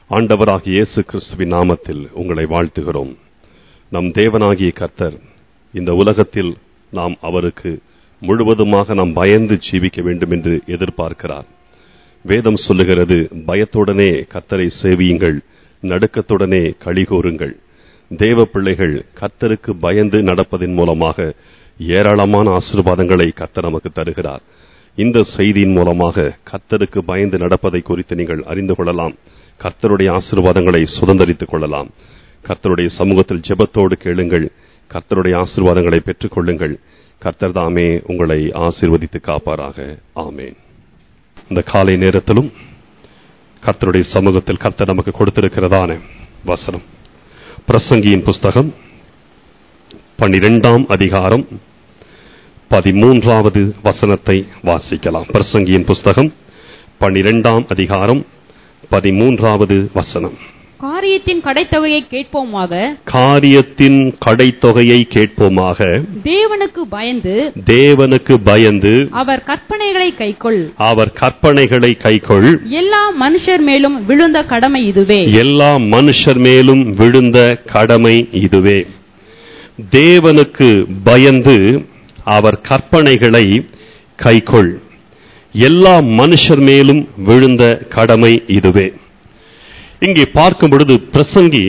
ஆண்டவராகிய இயேசு கிறிஸ்துவின் நாமத்தில் உங்களை வாழ்த்துகிறோம் நம் தேவனாகிய கர்த்தர் இந்த உலகத்தில் நாம் அவருக்கு முழுவதுமாக நாம் பயந்து ஜீவிக்க வேண்டும் என்று எதிர்பார்க்கிறார் வேதம் சொல்லுகிறது பயத்துடனே கர்த்தரை சேவியுங்கள் நடுக்கத்துடனே கழிகூறுங்கள் தேவ பிள்ளைகள் கர்த்தருக்கு பயந்து நடப்பதின் மூலமாக ஏராளமான ஆசீர்வாதங்களை கர்த்தர் நமக்கு தருகிறார் இந்த செய்தியின் மூலமாக கர்த்தருக்கு பயந்து நடப்பதை குறித்து நீங்கள் அறிந்து கொள்ளலாம் கர்த்தருடைய ஆசீர்வாதங்களை சுதந்திரித்துக் கொள்ளலாம் கர்த்தருடைய சமூகத்தில் ஜெபத்தோடு கேளுங்கள் கர்த்தருடைய ஆசீர்வாதங்களை பெற்றுக் கொள்ளுங்கள் கர்த்தர் தாமே உங்களை ஆசீர்வதித்து காப்பாராக ஆமேன் இந்த காலை நேரத்திலும் கர்த்தருடைய சமூகத்தில் கர்த்தர் நமக்கு கொடுத்திருக்கிறதான வசனம் பிரசங்கியின் புஸ்தகம் பன்னிரெண்டாம் அதிகாரம் பதிமூன்றாவது வசனத்தை வாசிக்கலாம் பிரசங்கியின் புஸ்தகம் பன்னிரெண்டாம் அதிகாரம் பதிமூன்றாவது வசனம் காரியத்தின் கடைத்தொகையை கேட்போமாக காரியத்தின் கடைத்தொகையை கேட்போமாக தேவனுக்கு பயந்து தேவனுக்கு பயந்து அவர் கற்பனைகளை கைக்கொள் அவர் கற்பனைகளை கைக்கொள் எல்லா மனுஷர் மேலும் விழுந்த கடமை இதுவே எல்லா மனுஷர் மேலும் விழுந்த கடமை இதுவே தேவனுக்கு பயந்து அவர் கற்பனைகளை கைக்கொள் எல்லா மனுஷர் மேலும் விழுந்த கடமை இதுவே இங்கே பார்க்கும் பொழுது பிரசங்கி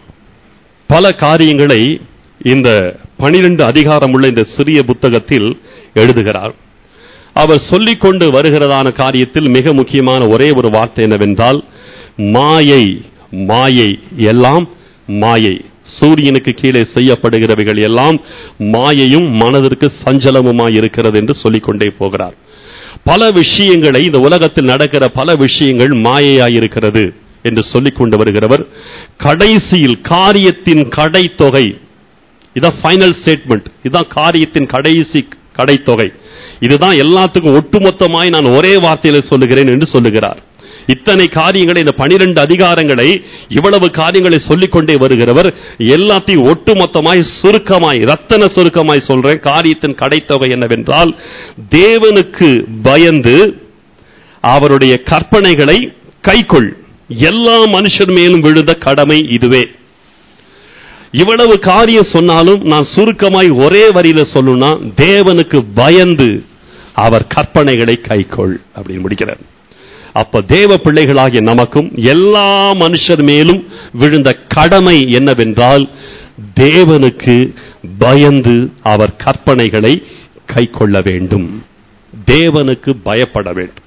பல காரியங்களை இந்த பனிரெண்டு அதிகாரம் உள்ள இந்த சிறிய புத்தகத்தில் எழுதுகிறார் அவர் சொல்லிக் கொண்டு வருகிறதான காரியத்தில் மிக முக்கியமான ஒரே ஒரு வார்த்தை என்னவென்றால் மாயை மாயை எல்லாம் மாயை சூரியனுக்கு கீழே செய்யப்படுகிறவைகள் எல்லாம் மாயையும் மனதிற்கு சஞ்சலமுமாய் இருக்கிறது என்று சொல்லிக்கொண்டே போகிறார் பல விஷயங்களை இந்த உலகத்தில் நடக்கிற பல விஷயங்கள் மாயையாய் இருக்கிறது என்று சொல்லிக் கொண்டு வருகிறவர் கடைசியில் காரியத்தின் கடைத்தொகை இதான் ஃபைனல் ஸ்டேட்மெண்ட் இதுதான் காரியத்தின் கடைசி கடைத்தொகை இதுதான் எல்லாத்துக்கும் ஒட்டுமொத்தமாய் நான் ஒரே வார்த்தையில சொல்லுகிறேன் என்று சொல்லுகிறார் இத்தனை காரியங்களை இந்த பனிரெண்டு அதிகாரங்களை இவ்வளவு காரியங்களை சொல்லிக் கொண்டே வருகிறவர் எல்லாத்தையும் ஒட்டுமொத்தமாய் சுருக்கமாய் ரத்தன சுருக்கமாய் சொல்றேன் காரியத்தின் கடைத்தொகை என்னவென்றால் தேவனுக்கு பயந்து அவருடைய கற்பனைகளை கைக்கொள் எல்லா மனுஷர் மேலும் விழுந்த கடமை இதுவே இவ்வளவு காரியம் சொன்னாலும் நான் சுருக்கமாய் ஒரே வரியில சொல்லணும்னா தேவனுக்கு பயந்து அவர் கற்பனைகளை கைக்கொள் அப்படின்னு முடிக்கிறார் அப்ப தேவ பிள்ளைகளாகிய நமக்கும் எல்லா மனுஷர் மேலும் விழுந்த கடமை என்னவென்றால் தேவனுக்கு பயந்து அவர் கற்பனைகளை கைக்கொள்ள வேண்டும் தேவனுக்கு பயப்பட வேண்டும்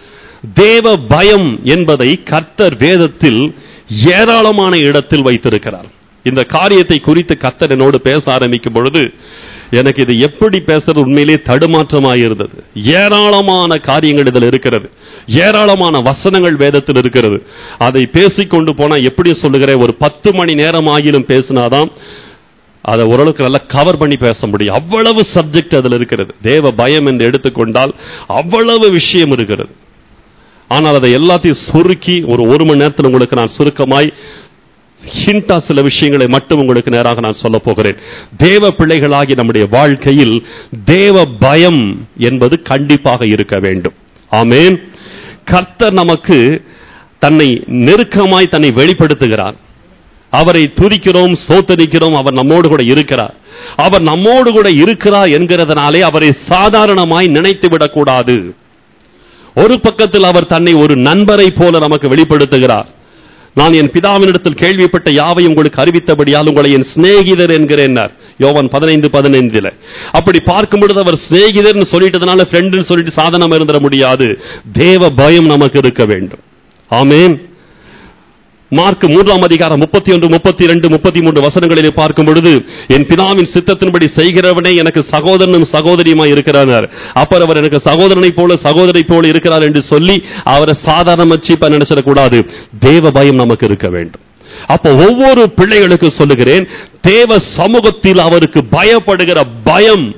தேவ பயம் என்பதை கர்த்தர் வேதத்தில் ஏராளமான இடத்தில் வைத்திருக்கிறார் இந்த காரியத்தை குறித்து கர்த்தர் என்னோடு பேச ஆரம்பிக்கும் பொழுது எனக்கு இது எப்படி பேசுறது உண்மையிலே தடுமாற்றமாக இருந்தது ஏராளமான காரியங்கள் இதில் இருக்கிறது ஏராளமான வசனங்கள் வேதத்தில் இருக்கிறது அதை பேசிக்கொண்டு போனா எப்படி சொல்லுகிறேன் ஒரு பத்து மணி நேரம் ஆகிலும் பேசினாதான் அதை ஓரளவுக்கு நல்லா கவர் பண்ணி பேச முடியும் அவ்வளவு சப்ஜெக்ட் அதில் இருக்கிறது தேவ பயம் என்று எடுத்துக்கொண்டால் அவ்வளவு விஷயம் இருக்கிறது ஆனால் அதை எல்லாத்தையும் சுருக்கி ஒரு ஒரு மணி நேரத்தில் உங்களுக்கு நான் சுருக்கமாய் ஹிண்டா சில விஷயங்களை மட்டும் உங்களுக்கு நேராக நான் சொல்ல போகிறேன் தேவ பிள்ளைகளாகி நம்முடைய வாழ்க்கையில் தேவ பயம் என்பது கண்டிப்பாக இருக்க வேண்டும் ஆமேன் கர்த்தர் நமக்கு தன்னை நெருக்கமாய் தன்னை வெளிப்படுத்துகிறார் அவரை துதிக்கிறோம் சோத்தரிக்கிறோம் அவர் நம்மோடு கூட இருக்கிறார் அவர் நம்மோடு கூட இருக்கிறார் என்கிறதுனாலே அவரை சாதாரணமாய் நினைத்து விடக்கூடாது ஒரு பக்கத்தில் அவர் தன்னை ஒரு நண்பரை போல நமக்கு வெளிப்படுத்துகிறார் நான் என் பிதாவினிடத்தில் கேள்விப்பட்ட யாவை உங்களுக்கு அறிவித்தபடியால் உங்களை என் சிநேகிதர் என்கிறேன் யோவன் பதினைந்து பதினைந்துல அப்படி பார்க்கும் பொழுது அவர் சிநேகிதர்னு சொல்லிட்டதுனால ஃப்ரெண்டுன்னு சொல்லிட்டு சாதனம் இருந்துட முடியாது தேவ பயம் நமக்கு இருக்க வேண்டும் ஆமேன் மார்க் மூன்றாம் அதிகாரம் முப்பத்தி ஒன்று முப்பத்தி இரண்டு முப்பத்தி மூன்று வசனங்களிலே பார்க்கும் பொழுது என் பிதாவின் சித்தத்தின்படி செய்கிறவனே எனக்கு சகோதரனும் சகோதரியுமாய் இருக்கிறார் அப்புறம் அவர் எனக்கு சகோதரனை போல சகோதரை போல இருக்கிறார் என்று சொல்லி அவரை சாதாரண சீப்பா நினைச்சிடக்கூடாது தேவ பயம் நமக்கு இருக்க வேண்டும் அப்போ ஒவ்வொரு பிள்ளைகளுக்கு சொல்லுகிறேன் தேவ சமூகத்தில் அவருக்கு பயப்படுகிற பயம்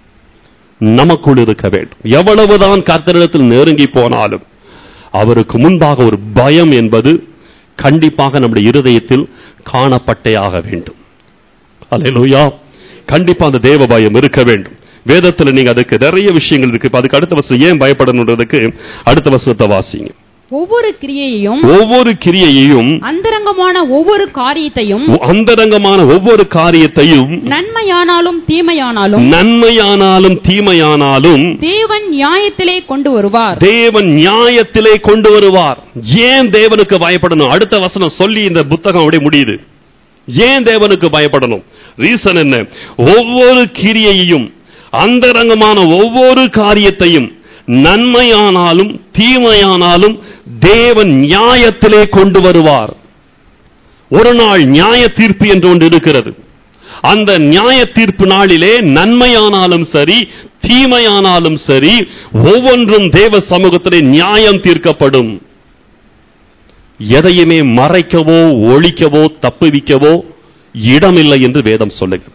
நமக்குள் இருக்க வேண்டும் எவ்வளவுதான் கர்த்தரிடத்தில் நெருங்கி போனாலும் அவருக்கு முன்பாக ஒரு பயம் என்பது கண்டிப்பாக நம்முடைய இருதயத்தில் காணப்பட்டே ஆக வேண்டும் அல்லேலூயா கண்டிப்பா அந்த தேவ பயம் இருக்க வேண்டும் வேதத்துல நீங்க அதுக்கு நிறைய விஷயங்கள் இருக்கு இப்ப அதுக்கு அடுத்த வருஷம் ஏன் பயப்படணுன்றதுக்கு அடுத்த வருஷத்தை வாசிங்க ஒவ்வொரு கிரியையையும் ஒவ்வொரு கிரியையையும் அந்தரங்கமான ஒவ்வொரு காரியத்தையும் அந்தரங்கமான ஒவ்வொரு காரியத்தையும் நன்மையானாலும் தீமையானாலும் நன்மையானாலும் தீமையானாலும் தேவன் நியாயத்திலே கொண்டு வருவார் தேவன் நியாயத்திலே கொண்டு வருவார் ஏன் தேவனுக்கு பயப்படணும் அடுத்த வசனம் சொல்லி இந்த புத்தகம் அப்படியே முடியுது ஏன் தேவனுக்கு பயப்படணும் ரீசன் என்ன ஒவ்வொரு கிரியையையும் அந்தரங்கமான ஒவ்வொரு காரியத்தையும் நன்மையானாலும் தீமையானாலும் தேவன் நியாயத்திலே கொண்டு வருவார் ஒரு நாள் நியாய தீர்ப்பு என்று ஒன்று இருக்கிறது அந்த நியாய தீர்ப்பு நாளிலே நன்மையானாலும் சரி தீமையானாலும் சரி ஒவ்வொன்றும் தேவ சமூகத்திலே நியாயம் தீர்க்கப்படும் எதையுமே மறைக்கவோ ஒழிக்கவோ தப்புவிக்கவோ இடமில்லை என்று வேதம் சொல்லுகிறது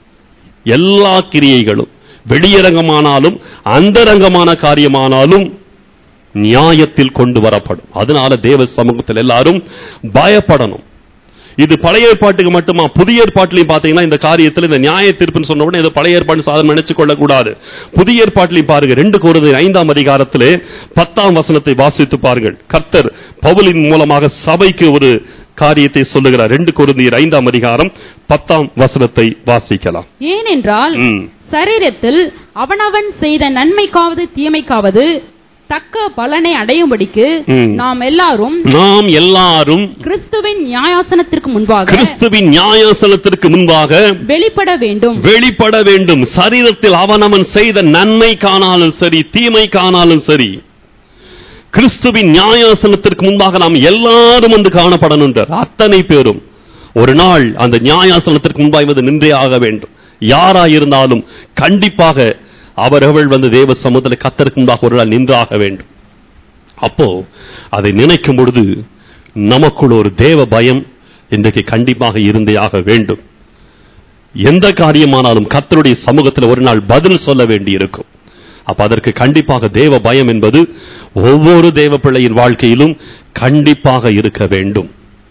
எல்லா கிரியைகளும் வெளியரங்கமானாலும் அந்தரங்கமான காரியமானாலும் நியாயத்தில் கொண்டு வரப்படும் அதனால தேவ சமூகத்தில் எல்லாரும் பயப்படணும் இது பழைய ஏற்பாட்டுக்கு மட்டுமா புதிய ஏற்பாட்டிலையும் பாத்தீங்கன்னா இந்த காரியத்தில் இந்த நியாய தீர்ப்புன்னு சொன்ன உடனே இது பழைய ஏற்பாடு சாதனம் நினைச்சு கொள்ளக்கூடாது புதிய ஏற்பாட்டிலையும் பாருங்க ரெண்டு கோருது ஐந்தாம் அதிகாரத்திலே பத்தாம் வசனத்தை வாசித்து பாருங்கள் கர்த்தர் பவுலின் மூலமாக சபைக்கு ஒரு காரியத்தை சொல்லுகிறார் ரெண்டு கொருந்தியர் ஐந்தாம் அதிகாரம் பத்தாம் வசனத்தை வாசிக்கலாம் ஏனென்றால் ம். சரீரத்தில் அவனவன் செய்த நன்மைக்காவது தீமைக்காவது தக்க பலனை அடையும்படிக்கு ம். நாம் எல்லாரும் நாம் எல்லாரும் கிறிஸ்துவின் நியாயாசனத்திற்கு முன்பாக கிறிஸ்துவின் நியாயாசனத்திற்கு முன்பாக வெளிப்பட வேண்டும் வெளிப்பட வேண்டும் சரீரத்தில் அவனவன் செய்த நன்மை காணாலும் சரி தீமை காணாலும் சரி கிறிஸ்துவின் நியாயாசனத்திற்கு முன்பாக நாம் எல்லாரும் வந்து காணப்படணும் அத்தனை பேரும் ஒரு நாள் அந்த நியாயாசனத்திற்கு முன்பாக வந்து நின்றே ஆக வேண்டும் யாராயிருந்தாலும் கண்டிப்பாக அவர்கள் வந்து தேவ சமூகத்தில் கத்தருக்கு முன்பாக ஒரு நாள் நின்றாக வேண்டும் அப்போ அதை நினைக்கும் பொழுது நமக்குள் ஒரு தேவ பயம் இன்றைக்கு கண்டிப்பாக இருந்தே ஆக வேண்டும் எந்த காரியமானாலும் கர்த்தருடைய சமூகத்தில் ஒரு நாள் பதில் சொல்ல வேண்டி இருக்கும் அப்ப அதற்கு கண்டிப்பாக தேவ பயம் என்பது ஒவ்வொரு தேவ பிள்ளையின் வாழ்க்கையிலும் கண்டிப்பாக இருக்க வேண்டும்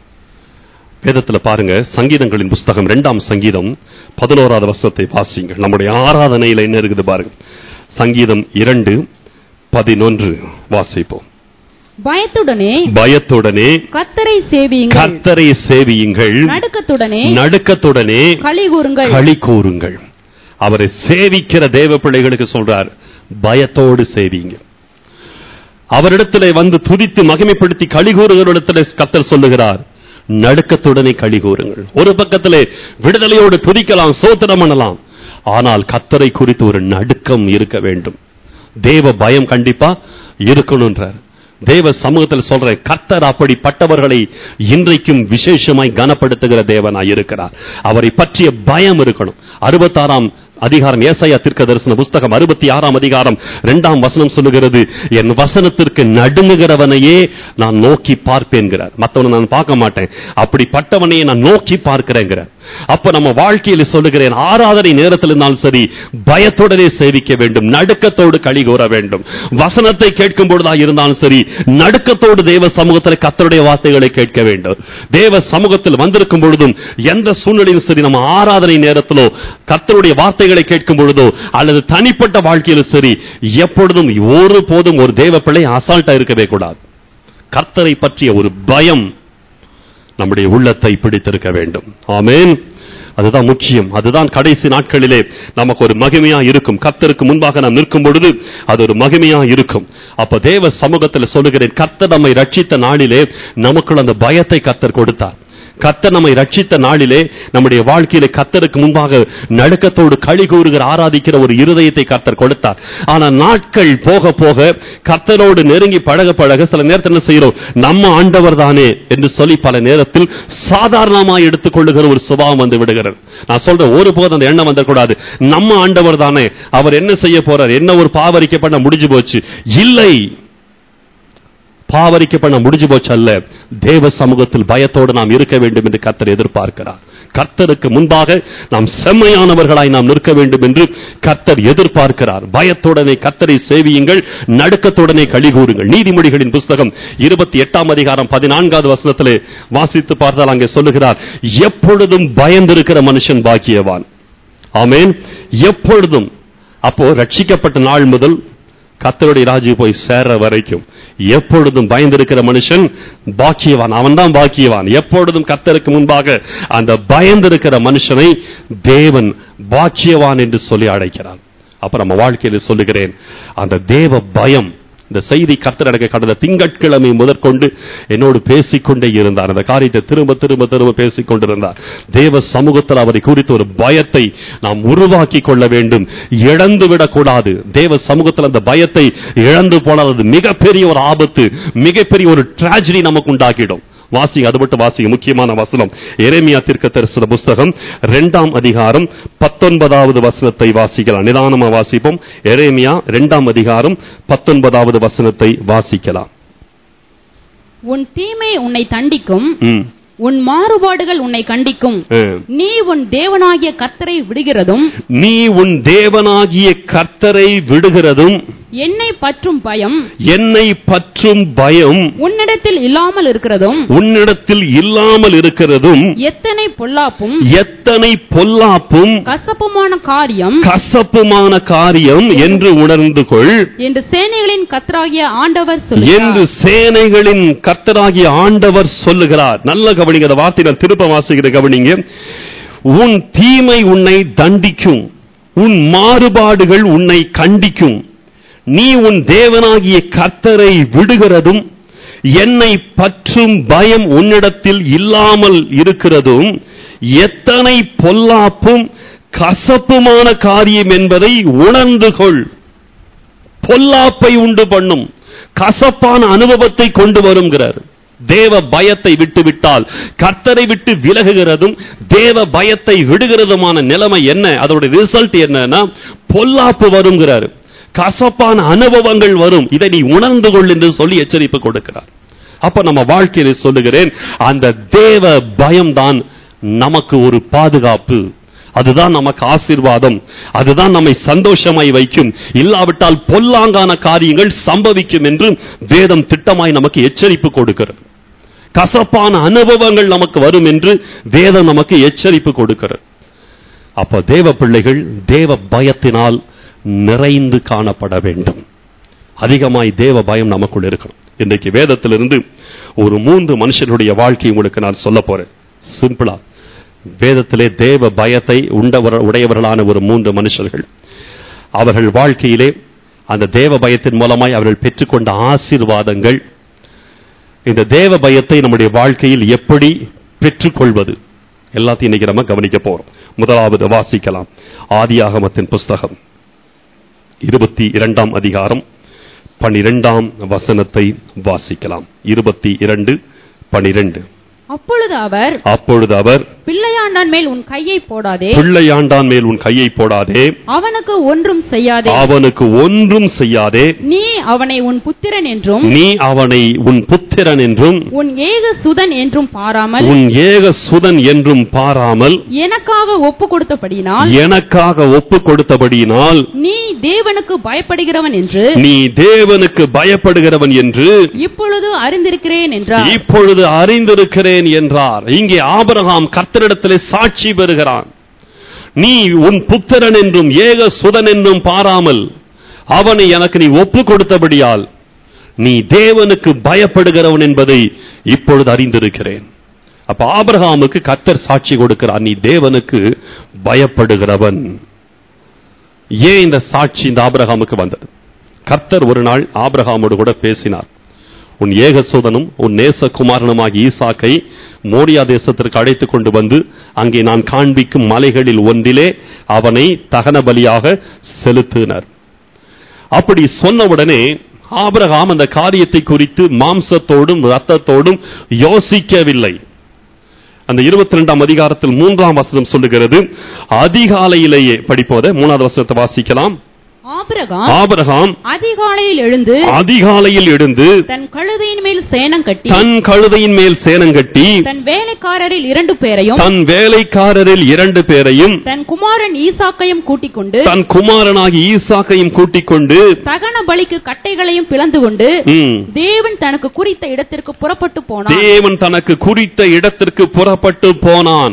வேதத்துல பாருங்க சங்கீதங்களின் புஸ்தகம் இரண்டாம் சங்கீதம் பதினோராவது வசனத்தை வாசிங்கள் நம்முடைய ஆராதனையில என்ன இருக்குது பாருங்க சங்கீதம் இரண்டு பதினொன்று வாசிப்போம் பயத்துடனே பயத்துடனே கத்தரை சேவியுங்கள் கர்த்தரை சேவியுங்கள் நடுக்கத்துடனே நடுக்கத்துடனே களி கூறுங்கள் களி கூறுங்கள் அவரை சேவிக்கிற தேவ பிள்ளைகளுக்கு சொல்றார் பயத்தோடு சேவிங்க அவரிடத்திலே வந்து துதித்து மகிமைப்படுத்தி களி கூறுகிறவரிடத்திலே கத்தர் சொல்லுகிறார் நடுக்கத்துடனே களி கூறுங்கள் ஒரு பக்கத்திலே விடுதலையோடு துதிக்கலாம் சோத்திரம் பண்ணலாம் ஆனால் கத்தரை குறித்து ஒரு நடுக்கம் இருக்க வேண்டும் தேவ பயம் கண்டிப்பா இருக்கணும்ன்றார் தேவ சமூகத்தில் சொல்றேன் கர்த்தர் அப்படிப்பட்டவர்களை இன்றைக்கும் விசேஷமாய் கனப்படுத்துகிற தேவனாய் இருக்கிறார் அவரை பற்றிய பயம் இருக்கணும் அறுபத்தாறாம் அதிகாரம் ஏசாயா தீர்க்க தரிசன புஸ்தகம் அறுபத்தி ஆறாம் அதிகாரம் இரண்டாம் வசனம் சொல்லுகிறது என் வசனத்திற்கு நடுங்குகிறவனையே நான் நோக்கி பார்ப்பேன்கிறார் மற்றவனை நான் பார்க்க மாட்டேன் அப்படிப்பட்டவனையே நான் நோக்கி பார்க்கிறேங்கிறார் அப்ப நம்ம வாழ்க்கையில் சொல்லுகிறேன் ஆராதனை நேரத்தில் இருந்தாலும் சரி பயத்தோடனே சேவிக்க வேண்டும் நடுக்கத்தோடு களி கூற வேண்டும் வசனத்தை கேட்கும் பொழுதா இருந்தாலும் சரி நடுக்கத்தோடு தேவ சமூகத்தில் கத்தருடைய வார்த்தைகளை கேட்க வேண்டும் தேவ சமூகத்தில் வந்திருக்கும் பொழுதும் எந்த சூழ்நிலையும் சரி நம்ம ஆராதனை நேரத்திலோ கர்த்தருடைய வார்த்தைகளை கேட்கும் பொழுதோ அல்லது தனிப்பட்ட வாழ்க்கையிலும் சரி எப்பொழுதும் ஒரு போதும் ஒரு தேவ பிள்ளை அசால்ட்டா இருக்கவே கூடாது கர்த்தரை பற்றிய ஒரு பயம் நம்முடைய உள்ளத்தை பிடித்திருக்க வேண்டும் ஆமென் அதுதான் முக்கியம் அதுதான் கடைசி நாட்களிலே நமக்கு ஒரு மகிமையா இருக்கும் கர்த்தருக்கு முன்பாக நாம் நிற்கும் பொழுது அது ஒரு மகிமையா இருக்கும் அப்ப தேவ சமூகத்தில் சொல்லுகிறேன் கர்த்தர் நம்மை ரட்சித்த நாளிலே நமக்குள் அந்த பயத்தை கர்த்தர் கொடுத்தார் கர்த்தர் நம்மை ரட்சித்த நாளிலே நம்முடைய வாழ்க்கையிலே கர்த்தருக்கு முன்பாக நடுக்கத்தோடு களி கூறுகிற ஆராதிக்கிற ஒரு இருதயத்தை கர்த்தர் கொடுத்தார் ஆனா நாட்கள் போக போக கர்த்தரோடு நெருங்கி பழக பழக சில நேரத்தில் என்ன செய்கிறோம் நம்ம ஆண்டவர் தானே என்று சொல்லி பல நேரத்தில் சாதாரணமாய் எடுத்துக்கொள்ளுகிற ஒரு சுபாவம் வந்து விடுகிறது நான் சொல்றேன் ஒருபோதும் அந்த எண்ணம் வந்துடக்கூடாது நம்ம ஆண்டவர் தானே அவர் என்ன செய்ய போறார் என்ன ஒரு பாவரிக்கை பண்ண முடிஞ்சு போச்சு இல்லை பாவரிக்கை பண்ண முடிஞ்சு போச்சு அல்ல தேவ சமூகத்தில் பயத்தோடு நாம் இருக்க வேண்டும் என்று கர்த்தர் எதிர்பார்க்கிறார் கர்த்தருக்கு முன்பாக நாம் செம்மையானவர்களாய் நாம் நிற்க வேண்டும் என்று கர்த்தர் எதிர்பார்க்கிறார் பயத்துடனே கர்த்தரை சேவியுங்கள் நடுக்கத்துடனே களி கூறுங்கள் நீதிமொழிகளின் புஸ்தகம் இருபத்தி எட்டாம் அதிகாரம் பதினான்காவது வசனத்திலே வாசித்து பார்த்தால் அங்கே சொல்லுகிறார் எப்பொழுதும் பயந்திருக்கிற மனுஷன் பாக்கியவான் ஆமென் எப்பொழுதும் அப்போ ரட்சிக்கப்பட்ட நாள் முதல் கத்தருடைய ராஜ்யம் போய் சேர்ற வரைக்கும் எப்பொழுதும் பயந்திருக்கிற மனுஷன் பாக்கியவான் அவன்தான் பாக்கியவான் எப்பொழுதும் கத்தருக்கு முன்பாக அந்த பயந்திருக்கிற மனுஷனை தேவன் பாக்கியவான் என்று சொல்லி அழைக்கிறான் அப்ப நம்ம வாழ்க்கையில் சொல்லுகிறேன் அந்த தேவ பயம் இந்த செய்தி கர்த்தர் எனக்கு கடந்த திங்கட்கிழமை முதற்கொண்டு என்னோடு பேசிக்கொண்டே இருந்தார் அந்த காரியத்தை திரும்ப திரும்ப திரும்ப பேசிக் கொண்டிருந்தார் தேவ சமூகத்தில் அவரை குறித்து ஒரு பயத்தை நாம் உருவாக்கி கொள்ள வேண்டும் இழந்து விடக்கூடாது தேவ சமூகத்தில் அந்த பயத்தை இழந்து போனால் அது மிகப்பெரிய ஒரு ஆபத்து மிகப்பெரிய ஒரு டிராஜடி நமக்கு உண்டாக்கிடும் வாசிங்க அது மட்டும் வாசிங்க முக்கியமான வசனம் எரேமியா தீர்க்க தரிசன புஸ்தகம் இரண்டாம் அதிகாரம் பத்தொன்பதாவது வசனத்தை வாசிக்கலாம் நிதானமா வாசிப்போம் எரேமியா இரண்டாம் அதிகாரம் பத்தொன்பதாவது வசனத்தை வாசிக்கலாம் உன் தீமை உன்னை தண்டிக்கும் ம். உன் மாறுபாடுகள் உன்னை கண்டிக்கும் ம். நீ உன் தேவனாகிய கர்த்தரை விடுகிறதும் நீ உன் தேவனாகிய கர்த்தரை விடுகிறதும் என்னை பற்றும் பயம் என்னை பற்றும் பயம் உன்னிடத்தில் இல்லாமல் இருக்கிறதும் உன்னிடத்தில் இல்லாமல் இருக்கிறதும் எத்தனை பொல்லாப்பும் எத்தனை பொல்லாப்பும் கசப்புமான காரியம் கசப்புமான காரியம் என்று உணர்ந்து கொள் என்று சேனைகளின் கர்த்தராகிய ஆண்டவர் என்று சொல்லுகிறார் சேனைகளின் கர்த்தராகிய ஆண்டவர் சொல்லுகிறார் நல்ல கவனிங்க அந்த வார்த்தை நான் திருப்ப வாசிக்கிற கவனிங்க உன் தீமை உன்னை தண்டிக்கும் உன் மாறுபாடுகள் உன்னை கண்டிக்கும் நீ உன் தேவனாகிய கர்த்தரை விடுகிறதும் என்னை பற்றும் பயம் உன்னிடத்தில் இல்லாமல் இருக்கிறதும் எத்தனை பொல்லாப்பும் கசப்புமான காரியம் என்பதை உணர்ந்து கொள் பொல்லாப்பை உண்டு பண்ணும் கசப்பான அனுபவத்தை கொண்டு வருங்கிறார் தேவ பயத்தை விட்டு விட்டால் கர்த்தரை விட்டு விலகுகிறதும் தேவ பயத்தை விடுகிறதுமான நிலைமை என்ன அதோட ரிசல்ட் என்னன்னா பொல்லாப்பு வருங்கிறார் கசப்பான அனுபவங்கள் வரும் இதை நீ உணர்ந்து கொள் என்று சொல்லி எச்சரிப்பு கொடுக்கிறார் அப்ப நம்ம வாழ்க்கையில சொல்லுகிறேன் அந்த தேவ பயம்தான் நமக்கு ஒரு பாதுகாப்பு அதுதான் நமக்கு ஆசீர்வாதம் அதுதான் நம்மை சந்தோஷமாய் வைக்கும் இல்லாவிட்டால் பொல்லாங்கான காரியங்கள் சம்பவிக்கும் என்று வேதம் திட்டமாய் நமக்கு எச்சரிப்பு கொடுக்கிறது கசப்பான அனுபவங்கள் நமக்கு வரும் என்று வேதம் நமக்கு எச்சரிப்பு கொடுக்கிறது அப்ப தேவ பிள்ளைகள் தேவ பயத்தினால் நிறைந்து காணப்பட வேண்டும் அதிகமாய் தேவ பயம் நமக்குள் இருக்கணும் இன்றைக்கு வேதத்திலிருந்து ஒரு மூன்று மனுஷனுடைய வாழ்க்கை உங்களுக்கு நான் சொல்ல போறேன் சிம்பிளா வேதத்திலே தேவ பயத்தை உண்டவர் உடையவர்களான ஒரு மூன்று மனுஷர்கள் அவர்கள் வாழ்க்கையிலே அந்த தேவ பயத்தின் மூலமாய் அவர்கள் பெற்றுக்கொண்ட ஆசீர்வாதங்கள் இந்த தேவ பயத்தை நம்முடைய வாழ்க்கையில் எப்படி பெற்றுக்கொள்வது எல்லாத்தையும் இன்னைக்கு நம்ம கவனிக்க போறோம் முதலாவது வாசிக்கலாம் ஆதியாகமத்தின் புஸ்தகம் இருபத்தி இரண்டாம் அதிகாரம் பனிரெண்டாம் வசனத்தை வாசிக்கலாம் இருபத்தி இரண்டு பனிரெண்டு அப்பொழுது அவர் அப்பொழுது அவர் பிள்ளையாண்டான் மேல் உன் கையை போடாதே பிள்ளையாண்டான் மேல் உன் கையை போடாதே அவனுக்கு ஒன்றும் செய்யாதே அவனுக்கு ஒன்றும் செய்யாதே நீ அவனை உன் புத்திரன் என்றும் நீ அவனை உன் புத்திரன் என்றும் உன் ஏக சுதன் என்றும் பாராமல் உன் ஏக சுதன் என்றும் பாராமல் எனக்காக ஒப்பு கொடுத்தபடியினால் எனக்காக ஒப்பு கொடுத்தபடியினால் நீ தேவனுக்கு பயப்படுகிறவன் என்று நீ தேவனுக்கு பயப்படுகிறவன் என்று இப்பொழுது அறிந்திருக்கிறேன் என்றார் இப்பொழுது அறிந்திருக்கிறேன் என்றார் இங்கே ஆபிரகாம் கர்த்தரிடத்திலே சாட்சி பெறுகிறான் நீ உன் புத்திரன் என்றும் ஏக சுதன் என்றும் பாராமல் அவனை எனக்கு நீ ஒப்பு கொடுத்தபடியால் நீ தேவனுக்கு பயப்படுகிறவன் என்பதை இப்பொழுது அறிந்திருக்கிறேன் அப்ப ஆபிரகாமுக்கு கர்த்தர் சாட்சி கொடுக்கிறார் நீ தேவனுக்கு பயப்படுகிறவன் ஏன் இந்த சாட்சி இந்த ஆபிரகாமுக்கு வந்தது கர்த்தர் ஒரு நாள் ஆபிரகாமோடு கூட பேசினார் உன் ஏகசோதனும் உன் நேசகுமாரனுமாகிய ஈசாக்கை மோரியா தேசத்திற்கு அழைத்துக் கொண்டு வந்து அங்கே நான் காண்பிக்கும் மலைகளில் ஒன்றிலே அவனை தகன பலியாக செலுத்தினர் அப்படி சொன்னவுடனே ஆபிரகாம் அந்த காரியத்தை குறித்து மாம்சத்தோடும் ரத்தத்தோடும் யோசிக்கவில்லை அந்த இருபத்தி ரெண்டாம் அதிகாரத்தில் மூன்றாம் வசனம் சொல்லுகிறது அதிகாலையிலேயே படிப்போத மூணாவது வசனத்தை வாசிக்கலாம் ஆபிரகாம் ஆபிரகாம் அதிகாலையில் எழுந்து அதிகாலையில் எழுந்து தன் கழுதையின் மேல் சேணம் கட்டி தன் கழுதையின் மேல் சேனங்கட்டி தன் வேலைக்காரரில் இரண்டு பேரையும் தன் வேலைக்காரரில் இரண்டு பேரையும் தன் குமாரன் ஈசாக்கையும் கூட்டிக் கொண்டு தன் குமாரனாகி ஈசாக்கையும் கூட்டிக் கொண்டு தகன பலிக்கு கட்டைகளையும் பிளந்து கொண்டு ம், தேவன் தனக்கு குறித்த இடத்திற்கு புறப்பட்டு போனான் தேவன் தனக்கு குறித்த இடத்திற்கு புறப்பட்டு போனான்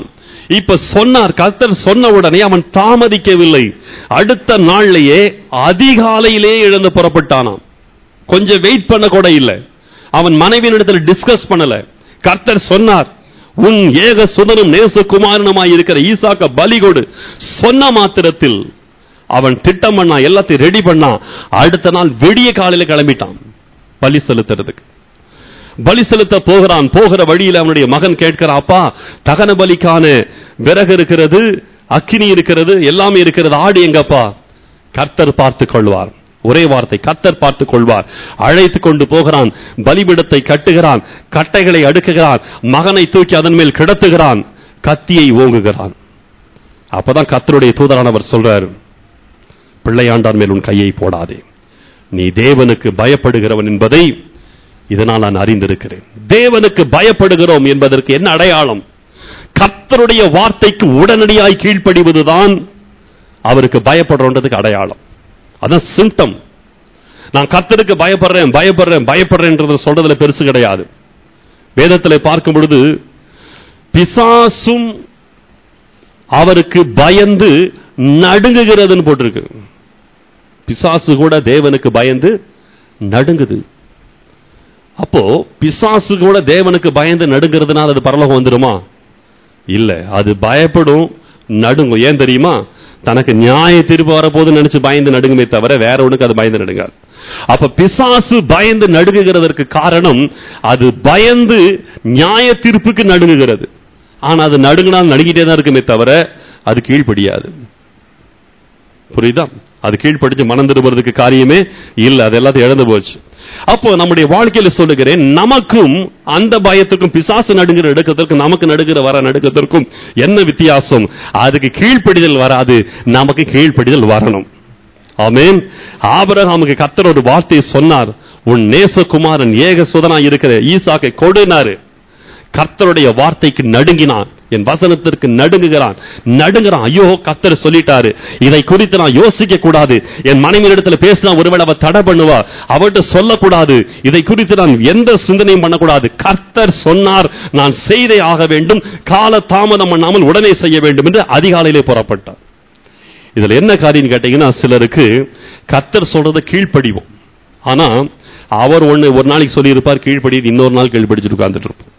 இப்ப சொன்னார் கர்த்தர் சொன்ன உடனே அவன் தாமதிக்கவில்லை அடுத்த நாள்லயே அதிகாலையிலே எழுந்து புறப்பட்டானாம் கொஞ்சம் வெயிட் பண்ண கூட இல்லை அவன் மனைவியினிடத்தில் டிஸ்கஸ் பண்ணல கர்த்தர் சொன்னார் உன் ஏக சுதனும் நேசகுமாரனுமாய் இருக்கிற ஈசாக்க பலி கொடு சொன்ன மாத்திரத்தில் அவன் திட்டம் பண்ணா எல்லாத்தையும் ரெடி பண்ணா அடுத்த நாள் விடிய காலையில கிளம்பிட்டான் பலி செலுத்துறதுக்கு பலி செலுத்த போகிறான் போகிற வழியில் அவனுடைய மகன் கேட்கிறான் அப்பா தகன பலிக்கான விறகு இருக்கிறது அக்கினி இருக்கிறது எல்லாமே இருக்கிறது ஆடு எங்கப்பா கர்த்தர் பார்த்துக் கொள்வார் ஒரே வார்த்தை கர்த்தர் பார்த்துக் கொள்வார் அழைத்து கொண்டு போகிறான் பலிபிடத்தை கட்டுகிறான் கட்டைகளை அடுக்குகிறான் மகனை தூக்கி அதன் மேல் கிடத்துகிறான் கத்தியை ஓங்குகிறான் அப்பதான் கர்த்தருடைய தூதரானவர் சொல்றார் பிள்ளையாண்டான் மேல் உன் கையை போடாதே நீ தேவனுக்கு பயப்படுகிறவன் என்பதை இதனால் நான் அறிந்திருக்கிறேன் தேவனுக்கு பயப்படுகிறோம் என்பதற்கு என்ன அடையாளம் கர்த்தருடைய வார்த்தைக்கு உடனடியாய் கீழ்ப்படிவதுதான் அவருக்கு பயப்படுறோன்றதுக்கு அடையாளம் அதான் சிம்டம் நான் கர்த்தருக்கு பயப்படுறேன் பயப்படுறேன் பயப்படுறேன்றத சொல்றதுல பெருசு கிடையாது வேதத்தில் பார்க்கும் பொழுது பிசாசும் அவருக்கு பயந்து நடுங்குகிறதுன்னு போட்டிருக்கு பிசாசு கூட தேவனுக்கு பயந்து நடுங்குது அப்போ பிசாசு கூட தேவனுக்கு பயந்து நடுங்கிறதுனால அது பரலோகம் வந்துருமா இல்ல அது பயப்படும் நடுங்கும் ஏன் தெரியுமா தனக்கு நியாய தீர்ப்பு வரப்போகுதுன்னு நினைச்சு பயந்து நடுங்குமே தவிர வேற ஒண்ணுக்கு அது பயந்து நடுங்காது அப்ப பிசாசு பயந்து நடுங்குகிறதற்கு காரணம் அது பயந்து நியாய தீர்ப்புக்கு நடுங்குகிறது ஆனா அது நடுங்கினால் நடுங்கிட்டே தான் இருக்குமே தவிர அது கீழ்ப்படியாது புரியுதா அது கீழ்ப்படிச்சு மனம் திரும்புறதுக்கு காரியமே இல்ல அது எல்லாத்தையும் இழந்து போச்சு அப்போ நம்முடைய வாழ்க்கையில சொல்லுகிறேன் நமக்கும் அந்த பயத்துக்கும் பிசாசு நடுங்கிற நடுக்கத்திற்கும் நமக்கு நடுங்கிற வர நடுக்கத்திற்கும் என்ன வித்தியாசம் அதுக்கு கீழ்ப்படிதல் வராது நமக்கு கீழ்ப்படிதல் வரணும் ஆமென் ஆபிரகாமுக்கு கர்த்தர் ஒரு வார்த்தையை சொன்னார் உன் நேசகுமாரன் ஏக சுதனா இருக்கிற ஈசாக்கை கொடுனாரு கர்த்தருடைய வார்த்தைக்கு நடுங்கினான் என் வசனத்திற்கு நடுங்குகிறான் நடுங்குறான் ஐயோ கர்த்தர் சொல்லிட்டாரு இதை குறித்து நான் யோசிக்க கூடாது என் மனைவி இடத்துல பேசினா ஒருவேளை அவ தடை பண்ணுவா அவர்கிட்ட சொல்லக்கூடாது இதை குறித்து நான் எந்த சிந்தனையும் பண்ணக்கூடாது கர்த்தர் சொன்னார் நான் செய்தே ஆக வேண்டும் கால தாமதம் பண்ணாமல் உடனே செய்ய வேண்டும் என்று அதிகாலையிலே புறப்பட்டார் இதுல என்ன காரியம் கேட்டீங்கன்னா சிலருக்கு கர்த்தர் சொல்றதை கீழ்ப்படிவோம் ஆனா அவர் ஒண்ணு ஒரு நாளைக்கு சொல்லியிருப்பார் கீழ்ப்படிது இன்னொரு நாள் கீழ்ப்படிச்சுட்டு உட்கார்ந்துட்டு இருப்போம்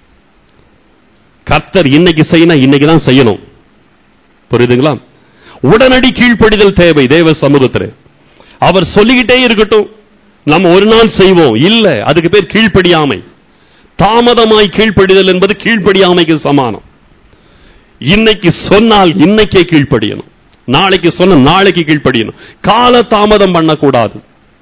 கர்த்தர் இன்னைக்கு செய்யணும் இன்னைக்கு தான் செய்யணும் புரியுதுங்களா உடனடி கீழ்ப்படிதல் தேவை தேவ சமூகத்தில் அவர் சொல்லிக்கிட்டே இருக்கட்டும் நம்ம ஒரு நாள் செய்வோம் இல்ல அதுக்கு பேர் கீழ்ப்படியாமை தாமதமாய் கீழ்ப்படிதல் என்பது கீழ்ப்படியாமைக்கு சமானம் இன்னைக்கு சொன்னால் இன்னைக்கே கீழ்ப்படியணும் நாளைக்கு சொன்ன நாளைக்கு கீழ்ப்படியணும் கால தாமதம் பண்ணக்கூடாது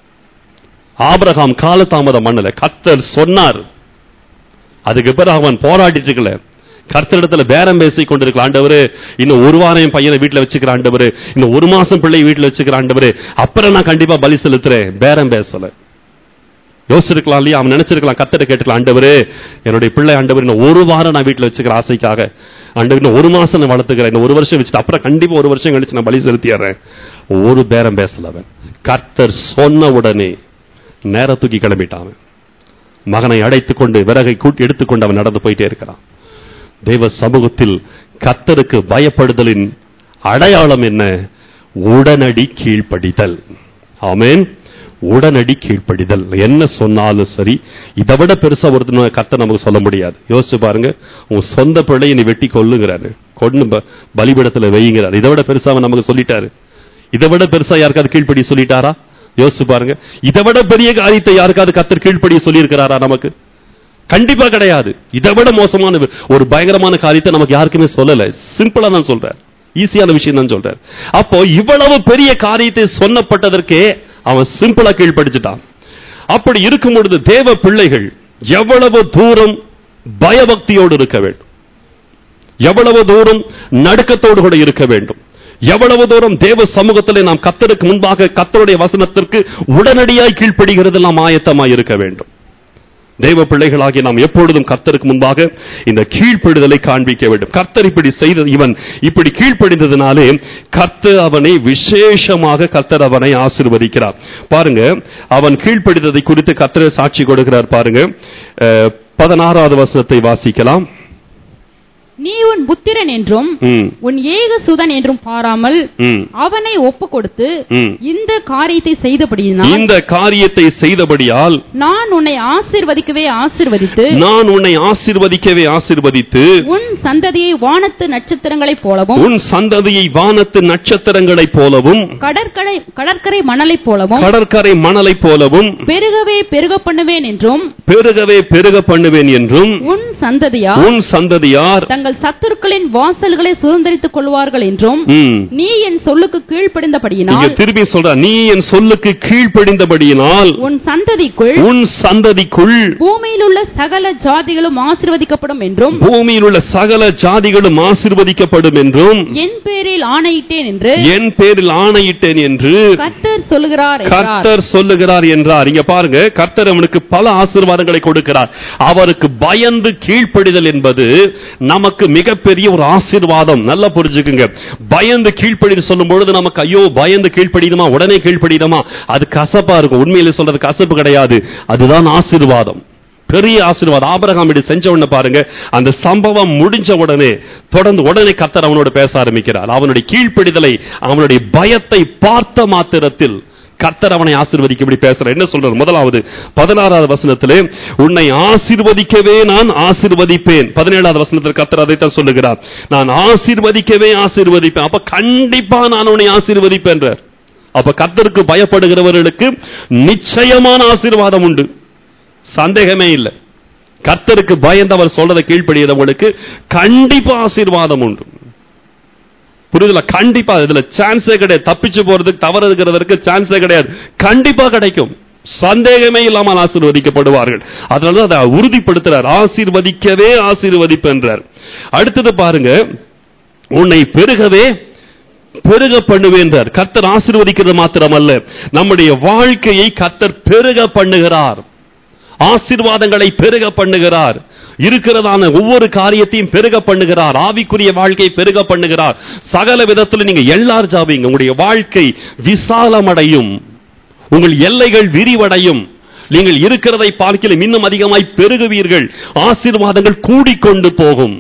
ஆபிரகாம் கால தாமதம் பண்ணல கர்த்தர் சொன்னார் அதுக்கு பிறகு அவன் போராடிட்டு இருக்கல கர்த்தரிடத்துல பேரம் பேசி கொண்டிருக்கல ஆண்டவரு இன்னும் ஒரு வாரம் என் பையனை வீட்டுல வச்சுக்கிற ஆண்டவரு இன்னும் ஒரு மாசம் பிள்ளை வீட்டுல வச்சுக்கிற ஆண்டவரு அப்புறம் நான் கண்டிப்பா பலி செலுத்துறேன் பேரம் பேசல யோசிச்சிருக்கலாம் இல்லையா அவன் நினைச்சிருக்கலாம் கத்தரை கேட்டுக்கலாம் ஆண்டவரு என்னுடைய பிள்ளை ஆண்டவர் இன்னும் ஒரு வாரம் நான் வீட்டுல வச்சுக்கிற ஆசைக்காக ஆண்டவர் இன்னும் ஒரு மாசம் நான் வளர்த்துக்கிறேன் இன்னும் ஒரு வருஷம் வச்சுட்டு அப்புறம் கண்டிப்பா ஒரு வருஷம் கழிச்சு நான் பலி செலுத்திடுறேன் ஒரு பேரம் பேசல அவன் கர்த்தர் சொன்ன உடனே நேர தூக்கி கிளம்பிட்டான் அவன். மகனை அடைத்துக் கொண்டு விறகை கூட்டி எடுத்துக்கொண்டு அவன் நடந்து போயிட்டே இருக்கிறான் தெய்வ சமூகத்தில் கர்த்தருக்கு பயப்படுதலின் அடையாளம் என்ன உடனடி கீழ்ப்படிதல் ஆமென் உடனடி கீழ்ப்படிதல் என்ன சொன்னாலும் சரி இதை விட பெருசா ஒருத்தர் கர்த்தர் நமக்கு சொல்ல முடியாது யோசிச்சு பாருங்க உன் சொந்த பிள்ளையை நீ வெட்டி கொல்லுங்கிறாரு கொண்டு ப- பலிபீடத்துல வையுங்கிறார் இதை விட பெருசா அவர் நமக்கு சொல்லிட்டாரு இதை விட பெருசா யாருக்காவது கீழ்ப்படி சொல்லிட்டாரா யோசிச்சு பாருங்க இதை விட பெரிய காரியத்தை யாருக்காவது கர்த்தர் கீழ்ப்படி சொல்லியிருக்கிறாரா நமக்கு கண்டிப்பா கிடையாது இதை விட மோசமான வி- ஒரு பயங்கரமான காரியத்தை நமக்கு யாருக்குமே சொல்லல சிம்பிளா தான் சொல்றார் ஈஸியான விஷயம் தான் சொல்றார் அப்போ இவ்வளவு பெரிய காரியத்தை சொன்னப்பட்டதற்கே அவன் சிம்பிளா கீழ்ப்படிச்சிட்டான் அப்படி இருக்கும் பொழுது தேவ பிள்ளைகள் எவ்வளவு தூரம் பயபக்தியோடு இருக்க வேண்டும் எவ்வளவு தூரம் நடுக்கத்தோடு கூட இருக்க வேண்டும் எவ்வளவு தூரம் தேவ சமூகத்திலே நாம் கத்தருக்கு முன்பாக கத்தருடைய வசனத்திற்கு உடனடியாய் கீழ்ப்படுகிறது நாம் ஆயத்தமாய் இருக்க வேண்டும் தேவ பிள்ளைகளாகி நாம் எப்பொழுதும் கர்த்தருக்கு முன்பாக இந்த கீழ்ப்படிதலை காண்பிக்க வேண்டும் கர்த்தர் இப்படி செய்தது இவன் இப்படி கீழ்ப்படிந்ததினாலே கர்த்தர் அவனை விசேஷமாக கர்த்தர் அவனை ஆசீர்வதிக்கிறார் பாருங்க அவன் கீழ்ப்படிந்ததை குறித்து கர்த்தர் சாட்சி கொடுக்கிறார் பாருங்க அஹ், பதினாறாவது வசனத்தை வாசிக்கலாம் நீ உன் புத்திரன் என்றும் ம், உன் ஏக சுதன் என்றும் பாராமல் ம், அவனை ஒப்பு கொடுத்து ம். இந்த காரியத்தை செய்தபடியினால் இந்த காரியத்தை செய்தபடியால் நான் உன்னை ஆசீர்வதிக்கவே ஆசீர்வதித்து நான் உன்னை ஆசீர்வதிக்கவே ஆசீர்வதித்து உன் சந்ததியை வானத்து நட்சத்திரங்களைப் போலவும் உன் சந்ததியை வானத்து நட்சத்திரங்களைப் போலவும் கடற்கரை கடற்கரை மணலைப் போலவும் கடற்கரை மணலைப் போலவும் பெருகவே பெருக பண்ணுவேன் என்றும் பெருகவே பெருக பண்ணுவேன் என்றும் உன் சந்ததியா உன் சந்ததியார் தங்கள் சத்துருக்களின் வாசல்களை சுதந்திரித்துக் கொள்வார்கள் என்றும் ம், நீ என் சொல்லுக்கு இங்க கீழ்ப்படிந்தபடியினால் திருப்பி சொல்ற நீ என் சொல்லுக்கு கீழ்ப்படிந்தபடியினால் உன் சந்ததிக்குள் உன் சந்ததிக்குள் பூமியில் உள்ள சகல ஜாதிகளும் ஆசீர்வதிக்கப்படும் என்றும் பூமியில் உள்ள சகல ஜாதிகளும் ஆசீர்வதிக்கப்படும் என்றும் என் பேரில் ஆணையிட்டேன் என்று என் பேரில் ஆணையிட்டேன் என்று கர்த்தர் சொல்லுகிறார் என்றார் கர்த்தர் சொல்லுகிறார் என்றார் இங்க பாருங்க கர்த்தர் அவனுக்கு பல ஆசீர்வாதங்களை கொடுக்கிறார் அவருக்கு பயந்து கீழ்ப்படிதல் என்பது நமக்கு மிகப்பெரிய ஒரு ஆசீர்வாதம் நல்லா புரிஞ்சுக்குங்க பயந்து கீழ்ப்படின்னு சொல்லும் பொழுது நமக்கு ஐயோ பயந்து கீழ்ப்படியுமா உடனே கீழ்ப்படியுமா அது கசப்பா இருக்கும் உண்மையிலே சொல்றது கசப்பு கிடையாது அதுதான் ஆசீர்வாதம் பெரிய ஆசீர்வாதம் ஆபிரகாம் இப்படி செஞ்ச உடனே பாருங்க அந்த சம்பவம் முடிஞ்ச உடனே தொடர்ந்து உடனே கர்த்தர் அவனோட பேச ஆரம்பிக்கிறார் அவனுடைய கீழ்ப்படிதலை அவனுடைய பயத்தை பார்த்த மாத்திரத்தில் கர்த்தர் அவனை ஆசீர்வதிக்கும்படி பேசுறார் என்ன சொல்றார் முதலாவது பதினாறாவது வசனத்திலே உன்னை ஆசீர்வதிக்கவே நான் ஆசீர்வதிப்பேன் பதினேழாவது வசனத்தில் கர்த்தர் அதைத்தான் சொல்லுகிறார் நான் ஆசீர்வதிக்கவே ஆசீர்வதிப்பேன் அப்ப கண்டிப்பா நான் உன்னை ஆசீர்வதிப்பேன்றார் அப்ப கர்த்தருக்கு பயப்படுகிறவர்களுக்கு நிச்சயமான ஆசீர்வாதம் உண்டு சந்தேகமே இல்லை கர்த்தருக்கு பயந்து அவர் சொல்றதை கீழ்ப்படியவங்களுக்கு கண்டிப்பா ஆசீர்வாதம் உண்டு புரியுதுல கண்டிப்பா இதுல சான்ஸே கிடையாது தப்பிச்சு போறதுக்கு தவறுகிறதற்கு சான்ஸே கிடையாது கண்டிப்பா கிடைக்கும் சந்தேகமே இல்லாமல் ஆசீர்வதிக்கப்படுவார்கள் அதனால அதை உறுதிப்படுத்துறார் ஆசீர்வதிக்கவே ஆசீர்வதிப்பென்றார் அடுத்தது பாருங்க உன்னை பெருகவே பெருக பண்ணுவேன்றார் கர்த்தர் ஆசீர்வதிக்கிறது மாத்திரமல்ல நம்முடைய வாழ்க்கையை கர்த்தர் பெருக பண்ணுகிறார் ஆசீர்வாதங்களை பெருக பண்ணுகிறார் இருக்கிறதான ஒவ்வொரு காரியத்தையும் பெருக பண்ணுகிறார் ஆவிக்குரிய வாழ்க்கையை பெருக பண்ணுகிறார் சகல விதத்துல நீங்க எல்லார் ஜாவீங்க உங்களுடைய வாழ்க்கை விசாலமடையும் உங்கள் எல்லைகள் விரிவடையும் நீங்கள் இருக்கிறதை பார்க்கலும் இன்னும் அதிகமாய் பெருகுவீர்கள் ஆசீர்வாதங்கள் கூடிக்கொண்டு போகும்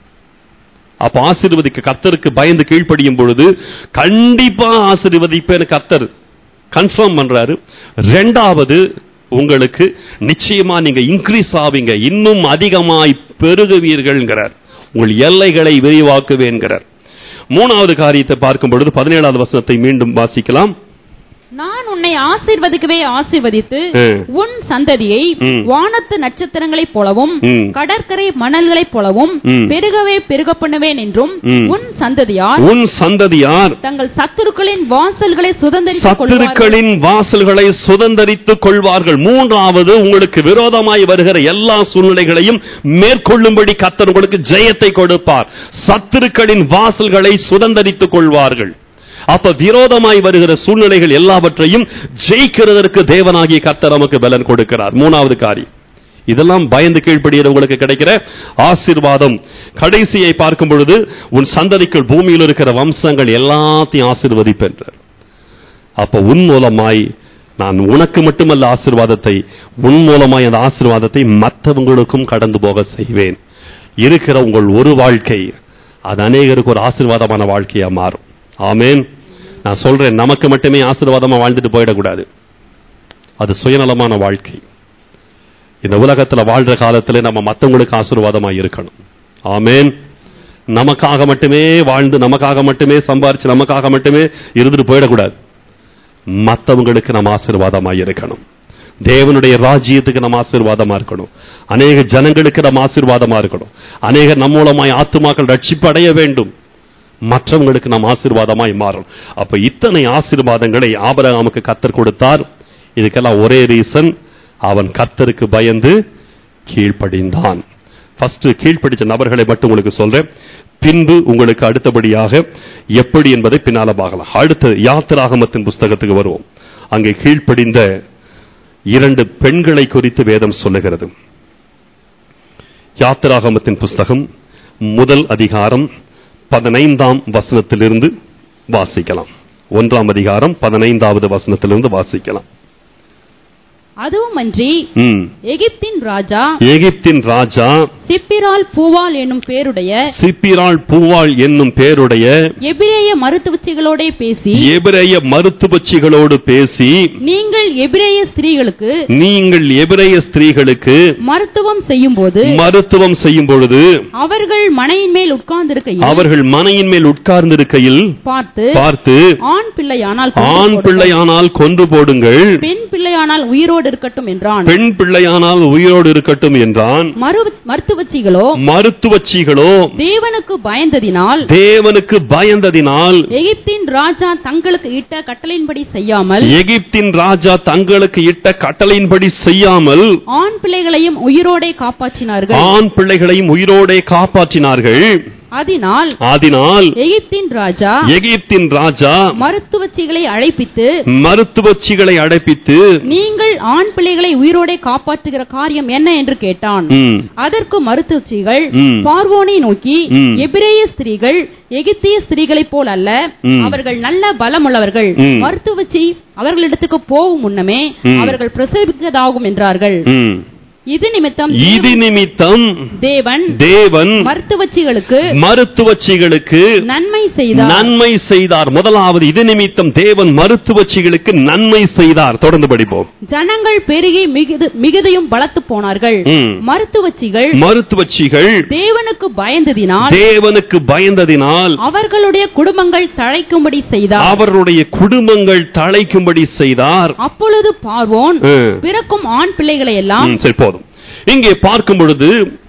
அப்ப ஆசீர்வதிக்க கர்த்தருக்கு பயந்து கீழ்ப்படியும் பொழுது கண்டிப்பா ஆசீர்வதிப்பேன்னு கர்த்தர் கன்ஃபார்ம் பண்றாரு ரெண்டாவது உங்களுக்கு நிச்சயமா நீங்க இன்க்ரீஸ் ஆவீங்க இன்னும் அதிகமாய் பெருகுவீர்கள்ங்கிறார் உங்கள் எல்லைகளை விரிவாக்குவேன்கிறார் மூணாவது காரியத்தை பார்க்கும் பொழுது பதினேழாவது வசனத்தை மீண்டும் வாசிக்கலாம் நான் உன்னை ஆசீர்வதிக்கவே ஆசீர்வதித்து ம். உன் சந்ததியை ம். வானத்து நட்சத்திரங்களைப் போலவும் ம். கடற்கரை மணல்களைப் போலவும் ம். பெருகவே பெருக பண்ணுவேன் என்றும் ம். உன் சந்ததியார் உன் சந்ததியார் தங்கள் சத்துருக்களின் வாசல்களை சுதந்திரித்துக் கொள்வார்கள் சத்துருக்களின் வாசல்களை சுதந்தரித்துக் கொள்வார்கள் மூன்றாவது உங்களுக்கு விரோதமாய் வருகிற எல்லா சூழ்நிலைகளையும் மேற்கொள்ளும்படி கர்த்தர் உங்களுக்கு ஜெயத்தை கொடுப்பார் சத்துருக்களின் வாசல்களை சுதந்தரித்துக் கொள்வார்கள் அப்ப விரோதமாய் வருகிற சூழ்நிலைகள் எல்லாவற்றையும் ஜெயிக்கிறதற்கு தேவனாகிய கர்த்தர் நமக்கு பலன் கொடுக்கிறார் மூணாவது காரியம் இதெல்லாம் பயந்து கீழ்ப்படுகிறவங்களுக்கு கிடைக்கிற ஆசீர்வாதம் கடைசியை பார்க்கும் பொழுது உன் சந்ததிக்குள் பூமியில் இருக்கிற வம்சங்கள் எல்லாத்தையும் ஆசீர்வதிப்பென்றார் அப்ப உன் மூலமாய் நான் உனக்கு மட்டுமல்ல ஆசீர்வாதத்தை உன் மூலமாய் அந்த ஆசீர்வாதத்தை மற்றவங்களுக்கும் கடந்து போக செய்வேன் இருக்கிற உங்கள் ஒரு வாழ்க்கை அது அநேகருக்கு ஒரு ஆசீர்வாதமான வாழ்க்கையா மாறும் ஆமென் நான் சொல்றேன் நமக்கு மட்டுமே ஆசீர்வாதமா வாழ்ந்துட்டு போயிடக்கூடாது அது சுயநலமான வாழ்க்கை இந்த உலகத்துல வாழ்ற காலத்துல நம்ம மத்தவங்களுக்கு ஆசீர்வாதமா இருக்கணும் ஆமென் நமக்காக மட்டுமே வாழ்ந்து நமக்காக மட்டுமே சம்பாரிச்சு நமக்காக மட்டுமே இருந்துட்டு போயிடக்கூடாது மற்றவங்களுக்கு நம்ம ஆசீர்வாதமா இருக்கணும் தேவனுடைய ராஜ்யத்துக்கு நம்ம ஆசீர்வாதமா இருக்கணும் அநேக ஜனங்களுக்கு நம்ம ஆசீர்வாதமா இருக்கணும் அநேக நம்ம மூலமாய் ஆத்துமாக்கள் ரட்சிப்பு அடைய வேண்டும் மற்றவங்களுக்கு நாம் ஆசீர்வாதமாய் மாறணும் அப்ப இத்தனை ஆசீர்வாதங்களை ஆபரகாமுக்கு கத்தர் கொடுத்தார் இதுக்கெல்லாம் ஒரே ரீசன் அவன் கத்தருக்கு பயந்து கீழ்ப்படிந்தான் ஃபர்ஸ்ட் கீழ்ப்படிச்ச நபர்களை மட்டும் உங்களுக்கு சொல்றேன் பின்பு உங்களுக்கு அடுத்தபடியாக எப்படி என்பதை பின்னால பார்க்கலாம் அடுத்து யாத்திராகமத்தின் புஸ்தகத்துக்கு வருவோம் அங்கே கீழ்ப்படிந்த இரண்டு பெண்களை குறித்து வேதம் சொல்லுகிறது யாத்திராகமத்தின் புஸ்தகம் முதல் அதிகாரம் பதினைந்தாம் வசனத்திலிருந்து வாசிக்கலாம் ஒன்றாம் அதிகாரம் பதினைந்தாவது வசனத்திலிருந்து வாசிக்கலாம் அதுவுமன்றி ம். எகிப்தின் ராஜா எகிப்தின் ராஜா சிப்பிரால் பூவால் என்னும் பேருடைய சிப்பிராள் பூவாள் என்னும் பேருடைய எபிரேய மருத்துவச்சிகளோடே பேசி எபிரேய மருத்துவச்சிகளோடு பேசி நீங்கள் எபிரேய ஸ்திரீகளுக்கு நீங்கள் எபிரேய ஸ்திரீகளுக்கு மருத்துவம் செய்யும்போது மருத்துவம் செய்யும் பொழுது அவர்கள் மனையின் மேல் உட்கார்ந்திருக்கையில் அவர்கள் மனையின் மேல் உட்கார்ந்திருக்கையில் பார்த்து பார்த்து ஆண் பிள்ளையானால் கொன்று ஆண் போடுங்கள். பிள்ளையானால் கொன்று போடுங்கள் பெண் பிள்ளையானால் உயிரோடு இருக்கட்டும் என்றான் பெண் பிள்ளையானால் உயிரோடு இருக்கட்டும் என்றான் மரு மருத்துவச்சிகளோ மருத்துவச்சிகளோ தேவனுக்கு பயந்ததினால் தேவனுக்கு பயந்ததினால் எகிப்தின் ராஜா தங்களுக்கு இட்ட கட்டளையின்படி செய்யாமல் எகிப்தின் ராஜா தங்களுக்கு இட்ட கட்டளையின்படி செய்யாமல் ஆண் பிள்ளைகளையும் உயிரோடே காப்பாற்றினார்கள் ஆண் பிள்ளைகளையும் உயிரோடே காப்பாற்றினார்கள் அதனால் அதனால் எகிப்தின் ராஜா எகிப்தின் ராஜா மருத்துவச்சிகளை அழைப்பித்து மருத்துவச்சிகளை அடைப்பித்து நீங்கள் ஆண் பிள்ளைகளை உயிரோடே காப்பாற்றுகிற காரியம் என்ன என்று கேட்டான் ம், அதற்கு மருத்துவச்சிகள் ம். பார்வோனை நோக்கி ம். எபிரேய ஸ்திரீகள் எகிப்திய ஸ்திரீகளைப் போல் அல்ல ம். அவர்கள் நல்ல பலமுள்ளவர்கள் ம். மருத்துவச்சி அவர்களிடத்துக்கு போகும் முன்னமே ம். அவர்கள் பிரசவிக்கதாகும் என்றார்கள் ம். இது நிமித்தம் இது நிமித்தம் தேவன் தேவன் மருத்துவச்சிகளுக்கு மருத்துவச்சிகளுக்கு நன்மை செய்தார் நன்மை செய்தார் முதலாவது இது நிமித்தம் தேவன் மருத்துவச்சிகளுக்கு நன்மை செய்தார் தொடர்ந்து படிப்போம் ஜனங்கள் பெருகி மிகுது மிகுதியும் பலத்து போனார்கள் ம். மருத்துவச்சிகள் மருத்துவச்சிகள் தேவனுக்கு பயந்ததினால் தேவனுக்கு பயந்ததினால் அவர்களுடைய குடும்பங்கள் தழைக்கும்படி செய்தார் அவருடைய குடும்பங்கள் தழைக்கும்படி செய்தார் அப்பொழுது பார்வோன் ம். பிறக்கும் ஆண் பிள்ளைகளை எல்லாம் ம், சரி போதும் இங்கே பார்க்கும் பொழுது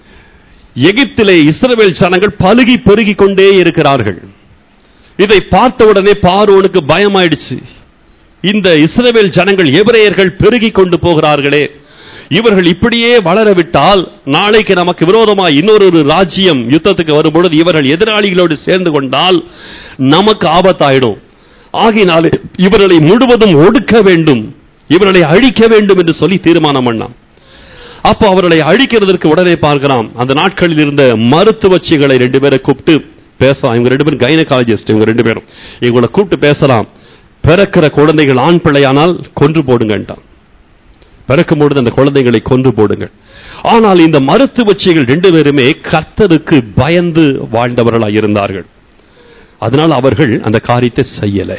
எகிப்திலே இஸ்ரவேல் ஜனங்கள் பலுகி பெருகி கொண்டே இருக்கிறார்கள் இதை பார்த்த உடனே பார்வோனுக்கு பயமாயிடுச்சு இந்த இஸ்ரவேல் ஜனங்கள் எபிரேயர்கள் பெருகி கொண்டு போகிறார்களே இவர்கள் இப்படியே வளர விட்டால் நாளைக்கு நமக்கு விரோதமாக இன்னொரு ஒரு ராஜ்யம் யுத்தத்துக்கு வரும்பொழுது இவர்கள் எதிராளிகளோடு சேர்ந்து கொண்டால் நமக்கு ஆபத்தாயிடும் ஆகினாலே இவர்களை முழுவதும் ஒடுக்க வேண்டும் இவர்களை அழிக்க வேண்டும் என்று சொல்லி தீர்மானம் பண்ணான் அப்போ அவர்களை அழிக்கிறதற்கு உடனே பார்க்கிறான் அந்த நாட்களில் இருந்த மருத்துவச்சிகளை ரெண்டு பேரை கூப்பிட்டு பேசலாம் இவங்க ரெண்டு பேரும் கைனகாலஜிஸ்ட் இவங்க ரெண்டு பேரும் இவங்களை கூப்பிட்டு பேசலாம் பிறக்கிற குழந்தைகள் ஆண் பிள்ளையானால் கொன்று போடுங்கன்றான் பிறக்கும் பொழுது அந்த குழந்தைகளை கொன்று போடுங்கள் ஆனால் இந்த மருத்துவச்சிகள் ரெண்டு பேருமே கர்த்தருக்கு பயந்து வாழ்ந்தவர்களாக இருந்தார்கள் அதனால் அவர்கள் அந்த காரியத்தை செய்யல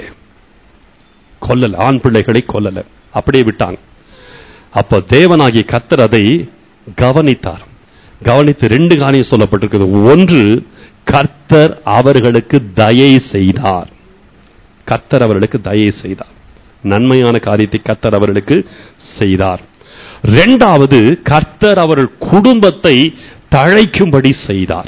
கொல்லல ஆண் பிள்ளைகளை கொல்லல அப்படியே விட்டாங்க அப்ப தேவனாகிய கர்த்தர் அதை கவனித்தார் கவனித்து ரெண்டு காரியம் சொல்லப்பட்டிருக்கிறது ஒன்று கர்த்தர் அவர்களுக்கு தயை செய்தார் கர்த்தர் அவர்களுக்கு தயை செய்தார் நன்மையான காரியத்தை கர்த்தர் அவர்களுக்கு செய்தார் இரண்டாவது கர்த்தர் அவர்கள் குடும்பத்தை தழைக்கும்படி செய்தார்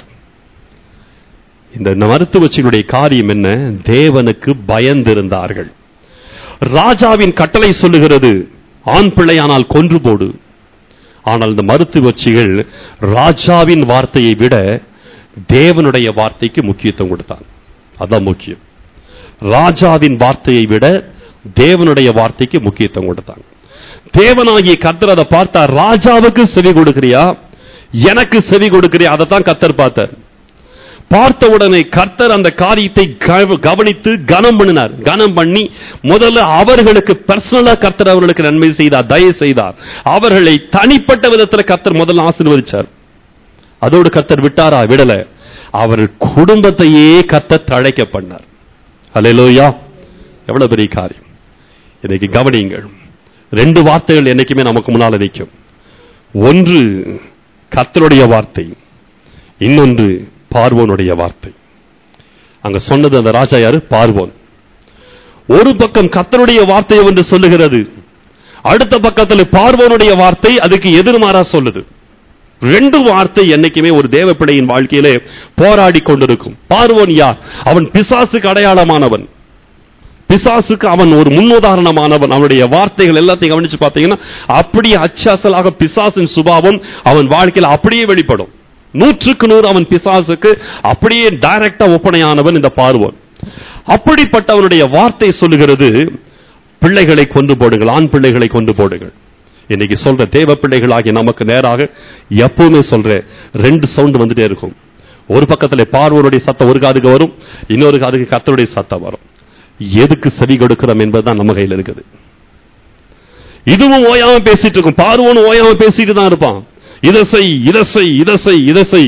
இந்த மருத்துவச்சிகளுடைய காரியம் என்ன தேவனுக்கு பயந்திருந்தார்கள் ராஜாவின் கட்டளை சொல்லுகிறது ஆண் பிள்ளையானால் கொன்று போடு ஆனால் இந்த மருத்துவச்சிகள் ராஜாவின் வார்த்தையை விட தேவனுடைய வார்த்தைக்கு முக்கியத்துவம் கொடுத்தாங்க அதான் முக்கியம் ராஜாவின் வார்த்தையை விட தேவனுடைய வார்த்தைக்கு முக்கியத்துவம் கொடுத்தாங்க தேவனாகிய கர்த்தர் அதை பார்த்தா ராஜாவுக்கு செவி கொடுக்கிறியா எனக்கு செவி கொடுக்கிறியா அதை தான் கர்த்தர் பார்த்தார் பார்த்த உடனே கர்த்தர் அந்த காரியத்தை கவ- கவனித்து கனம் பண்ணினார் கனம் பண்ணி முதல்ல அவர்களுக்கு பர்சனலா கர்த்தர் அவர்களுக்கு நன்மை செய்தார் தயவு செய்தார் அவர்களை தனிப்பட்ட விதத்துல கர்த்தர் முதல்ல ஆசீர்வதிச்சார் அதோடு கர்த்தர் விட்டாரா விடல அவர் குடும்பத்தையே கர்த்தர் தழைக்க பண்ணார் அல்லேலூயா எவ்வளவு பெரிய காரியம் இன்னைக்கு கவனியுங்கள் ரெண்டு வார்த்தைகள் என்னைக்குமே நமக்கு முன்னால நிற்கும் ஒன்று கர்த்தருடைய வார்த்தை இன்னொன்று பார்வோனுடைய வார்த்தை அங்க சொன்னது அந்த ராஜா யாரு பார்வோன் ஒரு பக்கம் கர்த்தருடைய வார்த்தை என்று சொல்லுகிறது அடுத்த பக்கத்தில் பார்வோனுடைய வார்த்தை அதுக்கு எதிர்மாறா சொல்லுது ரெண்டு வார்த்தை என்னைக்குமே ஒரு தேவப்பிள்ளையின் வாழ்க்கையிலே போராடி கொண்டிருக்கும் பார்வோன் யார் அவன் பிசாசுக்கு அடையாளமானவன் பிசாசுக்கு அவன் ஒரு முன்னுதாரணமானவன் அவனுடைய வார்த்தைகள் எல்லாத்தையும் கவனிச்சு பார்த்தீங்கன்னா அப்படியே அச்சாசலாக பிசாசின் சுபாவம் அவன் வாழ்க்கையில் அப்படியே வெளிப்படும் நூற்றுக்கு நூறு அவன் பிசாசுக்கு அப்படியே டைரக்டா ஒப்பனையானவன் இந்த பார்வோன் அப்படிப்பட்டவனுடைய வார்த்தை சொல்லுகிறது பிள்ளைகளை கொண்டு போடுங்கள் ஆண் பிள்ளைகளை கொண்டு போடுங்கள் இன்னைக்கு சொல்ற தேவ பிள்ளைகளாகிய நமக்கு நேராக எப்பவுமே சொல்றேன் ரெண்டு சவுண்ட் வந்துட்டே இருக்கும் ஒரு பக்கத்துல பார்வோனுடைய சத்தம் ஒரு காதுக்கு வரும் இன்னொரு காதுக்கு கத்தருடைய சத்தம் வரும் எதுக்கு செவி கொடுக்கிறோம் என்பதுதான் நம்ம கையில் இருக்குது இதுவும் ஓயாம பேசிட்டு இருக்கும் பார்வோனும் ஓயாம பேசிட்டு தான் இருப்பான் இதை செய் இதை செய் இதை செய் இதை செய்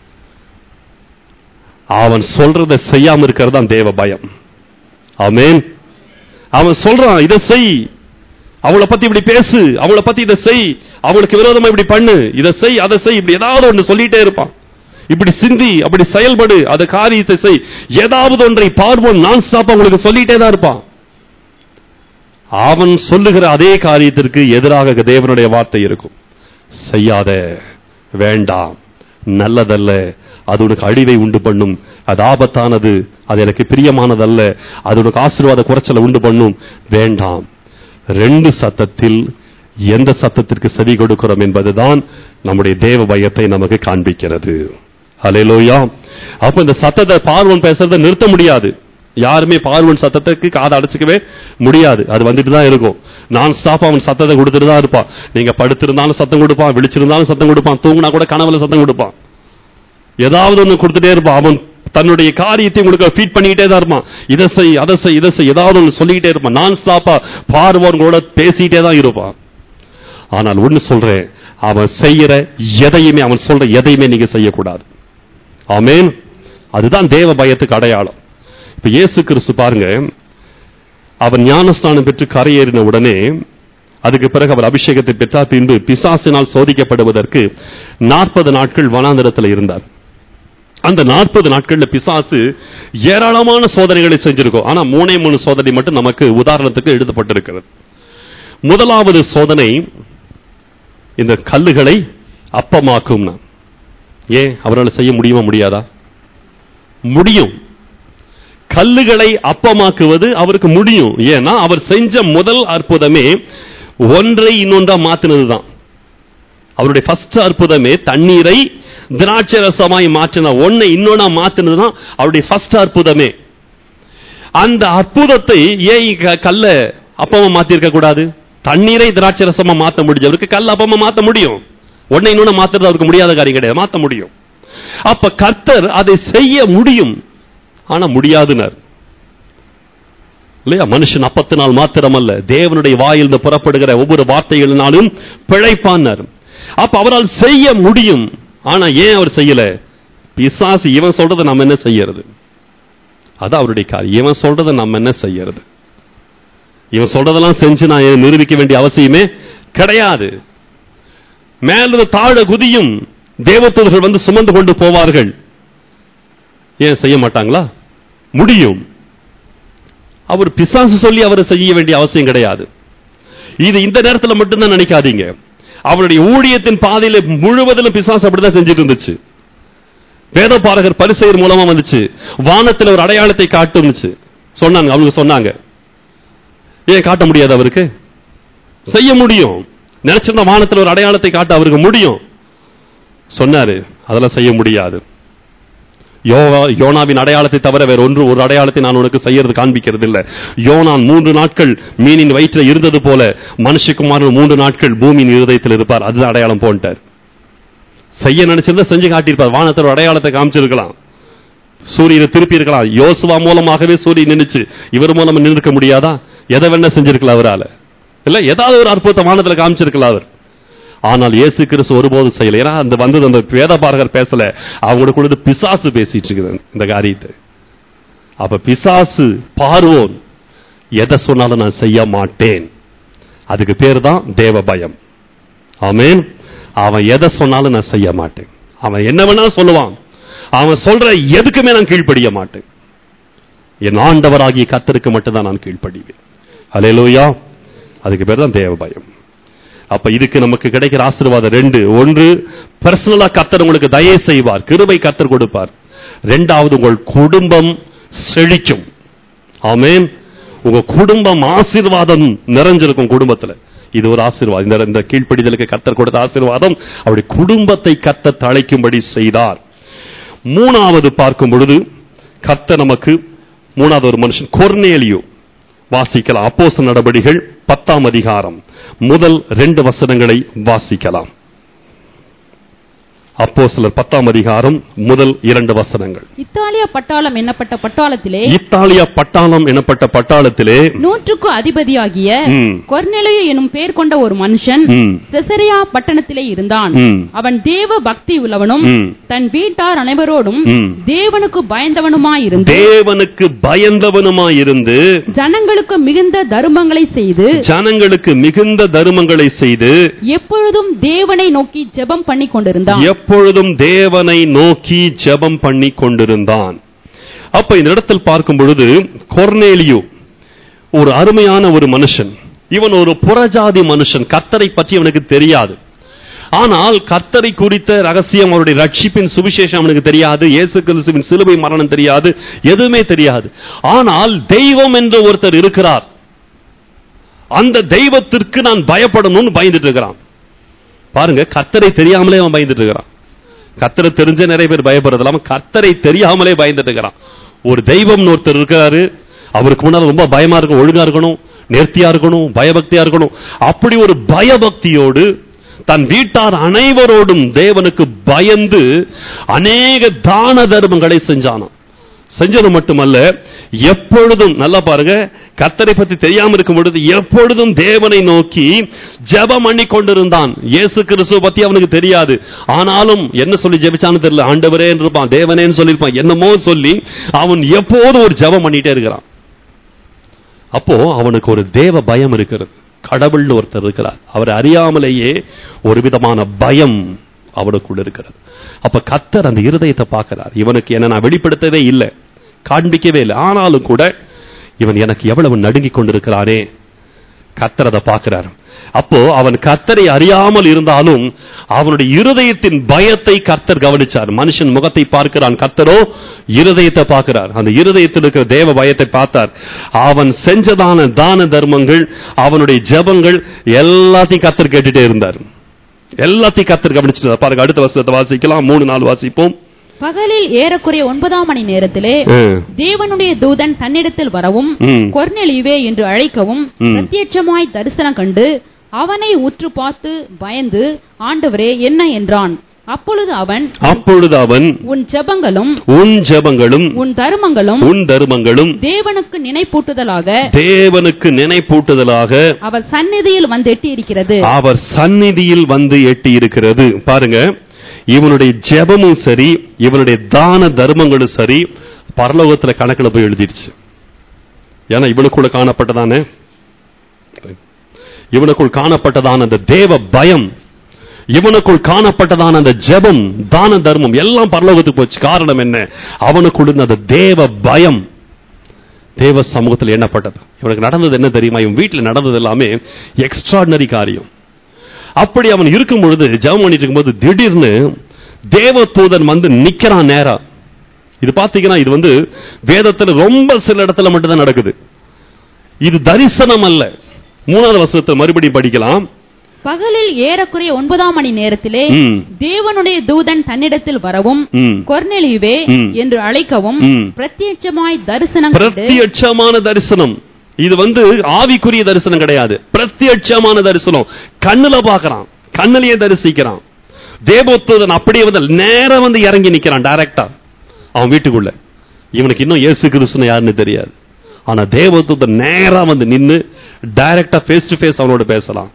அவன் சொல்றதை செய்யாம இருக்கிறது தான் தேவ பயம் ஆமென் அவன் சொல்றான் இதை செய் அவளை பத்தி இப்படி பேசு அவளை பத்தி இதை செய் அவளுக்கு விரோதமா இப்படி பண்ணு இதை செய் அதை செய் இப்படி ஏதாவது ஒன்று சொல்லிட்டே இருப்பான் இப்படி சிந்தி அப்படி செயல்படு அது காரியத்தை செய் ஏதாவது ஒன்றை பார்வோம் நான் ஸ்டாப் உங்களுக்கு சொல்லிட்டே தான் இருப்பான் அவன் சொல்லுகிற அதே காரியத்திற்கு எதிராக தேவனுடைய வார்த்தை இருக்கும் செய்யாத வேண்டாம் நல்லதல்ல அது உனக்கு அழிவை உண்டு பண்ணும் அது ஆபத்தானது அது எனக்கு பிரியமானதல்ல அது உனக்கு ஆசீர்வாத குறைச்சலை உண்டு பண்ணும் வேண்டாம் ரெண்டு சத்தத்தில் எந்த சத்தத்திற்கு செவி கொடுக்கிறோம் என்பதுதான் நம்முடைய தேவ பயத்தை நமக்கு காண்பிக்கிறது ஹalleluya அப்ப இந்த சத்தத்தை பார்வன் பேசுறதை நிறுத்த முடியாது யாருமே பார்வன் சத்தத்துக்கு காதை அடைச்சிக்கவே முடியாது அது வந்துட்டு தான் இருக்கும் நான் ஸ்டாப் அவன் சத்தத்தை கொடுத்துட்டு தான் இருப்பான் நீங்க படுத்திருந்தாலும் சத்தம் கொடுப்பான் விழிச்சிருந்தாலும் சத்தம் கொடுப்பான் தூங்கினா கூட கனவுல சத்தம் கொடுப்பான் ஏதாவது ஒண்ணு கொடுத்துட்டே இருப்பான் அவன் தன்னுடைய காரியத்தை உங்களுக்கு ஃபீட் பண்ணிக்கிட்டே தான் இருப்பான் இதை செய் அதை செய் இதை செய் ஏதாவது ஒன்று சொல்லிக்கிட்டே இருப்பான் நான் ஸ்டாப்பா பார்வர்களோட பேசிக்கிட்டே தான் இருப்பான் ஆனால் ஒன்னு சொல்றேன் அவன் செய்யற எதையுமே அவன் சொல்ற எதையுமே நீங்க செய்யக்கூடாது ஆமென் அதுதான் தேவ பயத்துக்கு அடையாளம் இப்ப இயேசு கிறிஸ்து பாருங்க அவர் ஞானஸ்தானம் பெற்று கரையேறின உடனே அதுக்கு பிறகு அவர் அபிஷேகத்தை பெற்றார் பின்பு பிசாசினால் சோதிக்கப்படுவதற்கு நாற்பது நாட்கள் வனாந்திரத்தில் இருந்தார் அந்த நாற்பது நாட்கள்ல பிசாசு ஏராளமான சோதனைகளை செஞ்சிருக்கோம் ஆனா மூணே மூணு சோதனை மட்டும் நமக்கு உதாரணத்துக்கு எழுதப்பட்டிருக்கிறது முதலாவது சோதனை இந்த கல்லுகளை அப்பமாக்கும் ஏன் அவரால் செய்ய முடியுமா முடியாதா முடியும் கல்லுகளை அப்பமாக்குவது அவருக்கு முடியும் ஏன்னா அவர் செஞ்ச முதல் அற்புதமே ஒன்றை இன்னொன்றா மாத்தினதுதான் அவருடைய ஃபர்ஸ்ட் அற்புதமே தண்ணீரை திராட்சை ரசமாய் மாற்றின ஒன்னை இன்னொன்னா மாத்தினதுதான் அவருடைய ஃபர்ஸ்ட் அற்புதமே அந்த அற்புதத்தை ஏன் க- கல்ல அப்பமா மாத்திருக்க கூடாது தண்ணீரை திராட்சை ரசமா மாத்த முடிஞ்சவருக்கு கல் அப்பமா மாத்த முடியும் ஒன்னை இன்னொன்னு மாத்துறது அவருக்கு முடியாத காரியம் கிடையாது மாத்த முடியும் அப்ப கர்த்தர் அதை செய்ய முடியும் ஆனா முடியாதுனர் இல்லையா மனுஷன் அப்பத்தினால் மாத்திரமல்ல தேவனுடைய வாயிலிருந்து புறப்படுகிற ஒவ்வொரு வார்த்தைகளினாலும் பிழைப்பானார் அப்ப அவரால் செய்ய முடியும் ஆனா ஏன் அவர் செய்யல பிசாசு இவன் சொல்றதை நம்ம என்ன செய்யறது அது அவருடைய காரியம் இவன் சொல்றதை நம்ம என்ன செய்யறது இவன் சொல்றதெல்லாம் செஞ்சு நான் ஏன் நிரூபிக்க வேண்டிய அவசியமே கிடையாது மேலிருந்து தாழ குதியும் தேவதூதர்கள் வந்து சுமந்து கொண்டு போவார்கள் ஏன் செய்ய மாட்டாங்களா முடியும் அவர் பிசாசு சொல்லி அவரை செய்ய வேண்டிய அவசியம் கிடையாது இது இந்த நேரத்தில் மட்டும்தான் நினைக்காதீங்க அவருடைய ஊழியத்தின் பாதையில முழுவதிலும் பிசாசு அப்படிதான் செஞ்சுட்டு இருந்துச்சு வேதபாரகர் பரிசெயர் மூலமா வந்துச்சு வானத்தில் ஒரு அடையாளத்தை காட்டும்னுச்சு சொன்னாங்க அவங்க சொன்னாங்க ஏன் காட்ட முடியாது அவருக்கு செய்ய முடியும் நினைச்சிருந்தா வானத்தில் ஒரு அடையாளத்தை காட்ட அவருக்கு முடியும் சொன்னாரு அதெல்லாம் செய்ய முடியாது யோவா யோனாவின் அடையாளத்தை தவிர வேற ஒன்று ஒரு அடையாளத்தை நான் உனக்கு செய்யறது காண்பிக்கிறது இல்ல யோனான் மூன்று நாட்கள் மீனின் வயிற்றில் இருந்தது போல மனுஷகுமாரன் மூன்று நாட்கள் பூமியின் இருதயத்தில் இருப்பார் அதுதான் அடையாளம் போன்ட்டார் செய்ய நினைச்சிருந்தா செஞ்சு காட்டியிருப்பார் வானத்தில் ஒரு அடையாளத்தை காமிச்சிருக்கலாம் சூரியனை திருப்பி இருக்கலாம் யோசுவா மூலமாகவே சூரியன் நின்னுச்சு இவர் மூலமா நின்றுக்க முடியாதா எதை வேணா செஞ்சிருக்கலாம் அவரால இல்ல ஏதாவது ஒரு அற்புதத்தை வானத்துல காமிச்சிருக்கலாம் அவர் ஆனால் இயேசு கிறிஸ்து ஒருபோதும் செய்யல ஏன்னா அந்த வந்தது அந்த வேதபாரகர் பேசல அவங்களுக்குள்ள பிசாசு பேசிட்டு இருக்குது இந்த காரியத்தை அப்ப பிசாசு பார்வோன் எதை சொன்னாலும் நான் செய்ய மாட்டேன் அதுக்கு பேர் தான் தேவ பயம் ஆமென் அவன் எதை சொன்னாலும் நான் செய்ய மாட்டேன் அவன் என்ன வேணாலும் சொல்லுவான் அவன் சொல்ற எதுக்குமே நான் கீழ்ப்படிய மாட்டேன் என் ஆண்டவராகிய கத்தருக்கு மட்டும்தான் நான் கீழ்ப்படிவேன் ஹalleluya அதுக்கு பேர் தான் தேவ பயம் அப்ப இதுக்கு நமக்கு கிடைக்கிற ஆசீர்வாதம் ரெண்டு ஒன்று பர்சனலா கத்தர் உங்களுக்கு தயை செய்வார் கிருபை கத்தர் கொடுப்பார் ரெண்டாவது உங்கள் குடும்பம் செழிக்கும் ஆமென் உங்க குடும்பம் ஆசீர்வாதம் நிறைஞ்சிருக்கும் குடும்பத்துல இது ஒரு ஆசீர்வாதம் இந்த இந்த கீழ்ப்படிதலுக்கு கத்தர் கொடுத்த ஆசீர்வாதம் அவருடைய குடும்பத்தை கத்த தழைக்கும்படி செய்தார் மூணாவது பார்க்கும் பொழுது கர்த்தர் நமக்கு மூணாவது ஒரு மனுஷன் கொர்னேலியோ வாசிக்கலாம் அப்போஸ்தலர் நடபடிகள் பத்தாம் அதிகாரம் முதல் ரெண்டு வசனங்களை வாசிக்கலாம் அப்போ சிலர் பத்தாம் அதிகாரம் முதல் இரண்டு வசனங்கள் இத்தாலிய பட்டாளம் என்னப்பட்ட பட்டாளத்திலே இத்தாலியா பட்டாளம் எனப்பட்ட பட்டாளத்திலே நூற்றுக்கு அதிபதியாகிய ம், கொர்நெலியு எனும் பெயர் கொண்ட ஒரு மனுஷன் ம், செசரியா பட்டணத்திலே இருந்தான் ம், அவன் தேவ பக்தி உள்ளவனும் ம். தன் வீட்டார் அனைவரோடும் ம். தேவனுக்கு பயந்தவனுமாயிருந்து தேவனுக்கு பயந்தவனுமாயிருந்து ஜனங்களுக்கு மிகுந்த தருமங்களை செய்து ஜனங்களுக்கு மிகுந்த தருமங்களை செய்து எப்பொழுதும் தேவனை நோக்கி ஜெபம் பண்ணி கொண்டிருந்தான் எப்பொழுதும் தேவனை நோக்கி ஜெபம் பண்ணி கொண்டிருந்தான் அப்ப இந்த இடத்தில் பார்க்கும் பொழுது கொர்னேலியு ஒரு அருமையான ஒரு மனுஷன் இவன் ஒரு புறஜாதி மனுஷன் கர்த்தரை பற்றி அவனுக்கு தெரியாது ஆனால் கர்த்தரை குறித்த ரகசியம் அவருடைய ரட்சிப்பின் சுவிசேஷம் அவனுக்கு தெரியாது இயேசு கிறிஸ்துவின் சிலுவை மரணம் தெரியாது எதுவுமே தெரியாது ஆனால் தெய்வம் என்று ஒருத்தர் இருக்கிறார் அந்த தெய்வத்திற்கு நான் பயப்படணும்னு பயந்துட்டு இருக்கிறான் பாருங்க கர்த்தரை தெரியாமலே அவன் பயந்துட்டு இருக்கிறான் கர்த்தரை தெரிஞ்ச நிறைய பேர் பயப்படுறது இல்லாம கர்த்தரை தெரியாமலே பயந்துட்டு இருக்கிறான் ஒரு தெய்வம்னு ஒருத்தர் இருக்காரு அவருக்கு முன்னால ரொம்ப பயமா இருக்கணும் ஒழுங்கா இருக்கணும் நேர்த்தியா இருக்கணும் பயபக்தியா இருக்கணும் அப்படி ஒரு பயபக்தியோடு தன் வீட்டார் அனைவரோடும் தேவனுக்கு பயந்து அநேக தான தர்மங்களை செஞ்சானாம் செஞ்சது மட்டுமல்ல எப்பொழுதும் நல்லா பாருங்க கர்த்தரை பத்தி தெரியாம இருக்கும் பொழுது எப்பொழுதும் தேவனை நோக்கி ஜெபம் பண்ணி கொண்டிருந்தான் இயேசு கிறிஸ்துவ பத்தி அவனுக்கு தெரியாது ஆனாலும் என்ன சொல்லி ஜெபிச்சான்னு தெரியல ஆண்டவரே இருப்பான் தேவனேன்னு சொல்லியிருப்பான் என்னமோ சொல்லி அவன் எப்போதும் ஒரு ஜெபம் பண்ணிட்டே இருக்கிறான் அப்போ அவனுக்கு ஒரு தேவ பயம் இருக்கிறது கடவுள்னு ஒருத்தர் இருக்கிறார் அவர் அறியாமலேயே ஒரு விதமான பயம் அவனுக்குள்ள இருக்கிறது அப்ப கத்தர் அந்த இருதயத்தை பார்க்கிறார் இவனுக்கு என்ன நான் வெளிப்படுத்தவே இல்லை காண்பிக்கவே இல்லை ஆனாலும் கூட இவன் எனக்கு எவ்வளவு நடுங்கிக் கொண்டிருக்கிறானே கத்தர் அதை பார்க்கிறார் அப்போ அவன் கர்த்தரை அறியாமல் இருந்தாலும் அவனுடைய இருதயத்தின் பயத்தை கர்த்தர் கவனிச்சார் மனுஷன் முகத்தை பார்க்கிறான் கர்த்தரோ இருதயத்தை பார்க்கிறார் அந்த இருதயத்தில் இருக்கிற தேவ பயத்தை பார்த்தார் அவன் செஞ்சதான தான தர்மங்கள் அவனுடைய ஜெபங்கள் எல்லாத்தையும் கர்த்தர் கேட்டுட்டே இருந்தார் எல்லாத்தையும் கர்த்தர் கவனிச்சுட்டு பாருங்க அடுத்த வருஷத்தை வாசிக்கலாம் மூணு நாள் வாசிப்போம் பகலில் ஏறக்குறைய ஒன்பதாம் மணி நேரத்திலே ம். தேவனுடைய தூதன் தன்னிடத்தில் வரவும் ம். கொர்நெலியுவே என்று அழைக்கவும் ம். பிரத்யட்சமாய் தரிசனம் கண்டு அவனை உற்று பார்த்து பயந்து ஆண்டவரே என்ன என்றான் அப்பொழுது அவன் அப்பொழுது அவன் உன் ஜெபங்களும் உன் ஜெபங்களும் உன் தருமங்களும் உன் தருமங்களும் தேவனுக்கு நினைப்பூட்டுதலாக தேவனுக்கு நினைப்பூட்டுதலாக அவர் சந்நிதியில் வந்து எட்டி இருக்கிறது அவர் சந்நிதியில் வந்து எட்டி இருக்கிறது பாருங்க இவனுடைய ஜெபமும் சரி இவனுடைய தான தர்மங்களும் சரி பரலோகத்துல கணக்குல போய் எழுதிடுச்சு ஏன்னா இவனுக்குள்ள காணப்பட்டதானே இவனுக்குள் காணப்பட்டதான அந்த தேவ பயம் இவனுக்குள் காணப்பட்டதான அந்த ஜெபம் தான தர்மம் எல்லாம் பரலோகத்துக்கு போச்சு காரணம் என்ன அவனுக்குள் இருந்த அந்த தேவ பயம் தேவ சமூகத்தில் எண்ணப்பட்டது இவனுக்கு நடந்தது என்ன தெரியுமா இவன் வீட்டில் நடந்தது எல்லாமே எக்ஸ்ட்ராடினரி காரியம் அப்படி அவன் இருக்கும் பொழுது ஜெபம் பண்ணிட்டு இருக்கும்போது திடீர்னு தேவதூதன் வந்து நிக்கிறான் நேரா இது பாத்தீங்கன்னா இது வந்து வேதத்துல ரொம்ப சில இடத்துல மட்டும்தான் நடக்குது இது தரிசனம் அல்ல மூணாவது வசனத்தை மறுபடியும் படிக்கலாம் பகலில் ஏறக்குறைய ஒன்பதாம் மணி நேரத்திலே ம். தேவனுடைய தூதன் தன்னிடத்தில் வரவும் ம். கொர்நெலியுவே ம். என்று அழைக்கவும் ம். பிரத்யட்சமாய் தரிசனம் கண்டு பிரத்யட்சமான தரிசனம் இது வந்து ஆவிக்குரிய தரிசனம் கிடையாது பிரத்யட்சமான தரிசனம் கண்ணுல பார்க்கறான் கண்ணிலேயே தரிசிக்கிறான் தேவோத்தூதன் அப்படியே வந்து நேரா வந்து இறங்கி நிக்கிறான் டைரக்டா அவன் வீட்டுக்குள்ள இவனுக்கு இன்னும் இயேசு கிறிஸ்துன்னு யாருன்னு தெரியாது ஆனா தேவதூதன் நேரா வந்து நின்னு டைரக்டா ஃபேஸ் டு ஃபேஸ் அவனோட பேசலாம்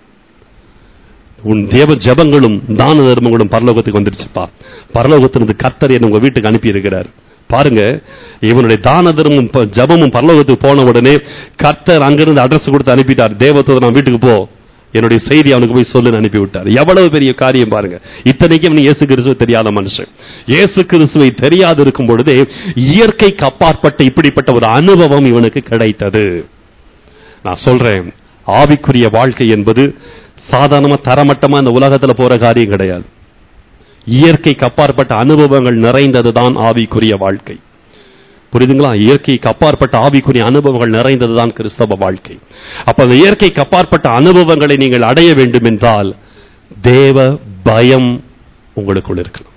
உன் தேவ ஜெபங்களும் தான தர்மங்களும் பரலோகத்துக்கு வந்துருச்சுப்பா பரலோகத்திலிருந்து கர்த்தர் என்ன உங்க வீட்டுக்கு அனுப்பி இருக்கிறார் பாருங்க இவனுடைய தான தர்மம் ப- ஜெபமும் பரலோகத்துக்கு போன உடனே கர்த்தர் அங்கிருந்து அட்ரஸ் கொடுத்து அனுப்பிட்டார் தேவத்தோட நான் வீட்டுக்கு போ என்னுடைய செய்தி அவனுக்கு போய் சொல்லுன்னு அனுப்பி விட்டார் எவ்வளவு பெரிய காரியம் பாருங்க இத்தனைக்கும் அவன் இயேசு கிறிஸ்துவை தெரியாத மனுஷன் இயேசு கிறிஸ்துவை தெரியாது இருக்கும் பொழுதே இயற்கைக்கு அப்பாற்பட்ட இப்படிப்பட்ட ஒரு அனுபவம் இவனுக்கு கிடைத்தது நான் சொல்றேன் ஆவிக்குரிய வாழ்க்கை என்பது சாதாரணமா தரமட்டமா இந்த உலகத்துல போற காரியம் கிடையாது இயற்கைக்கு அப்பாற்பட்ட அனுபவங்கள் நிறைந்ததுதான் ஆவிக்குரிய வாழ்க்கை புரியுதுங்களா இயற்கைக்கு அப்பாற்பட்ட ஆவிக்குரிய அனுபவங்கள் நிறைந்ததுதான் கிறிஸ்தவ வாழ்க்கை அப்ப அந்த இயற்கைக்கு அப்பாற்பட்ட அனுபவங்களை நீங்கள் அடைய வேண்டும் என்றால் தேவ பயம் உங்களுக்குள் இருக்கணும்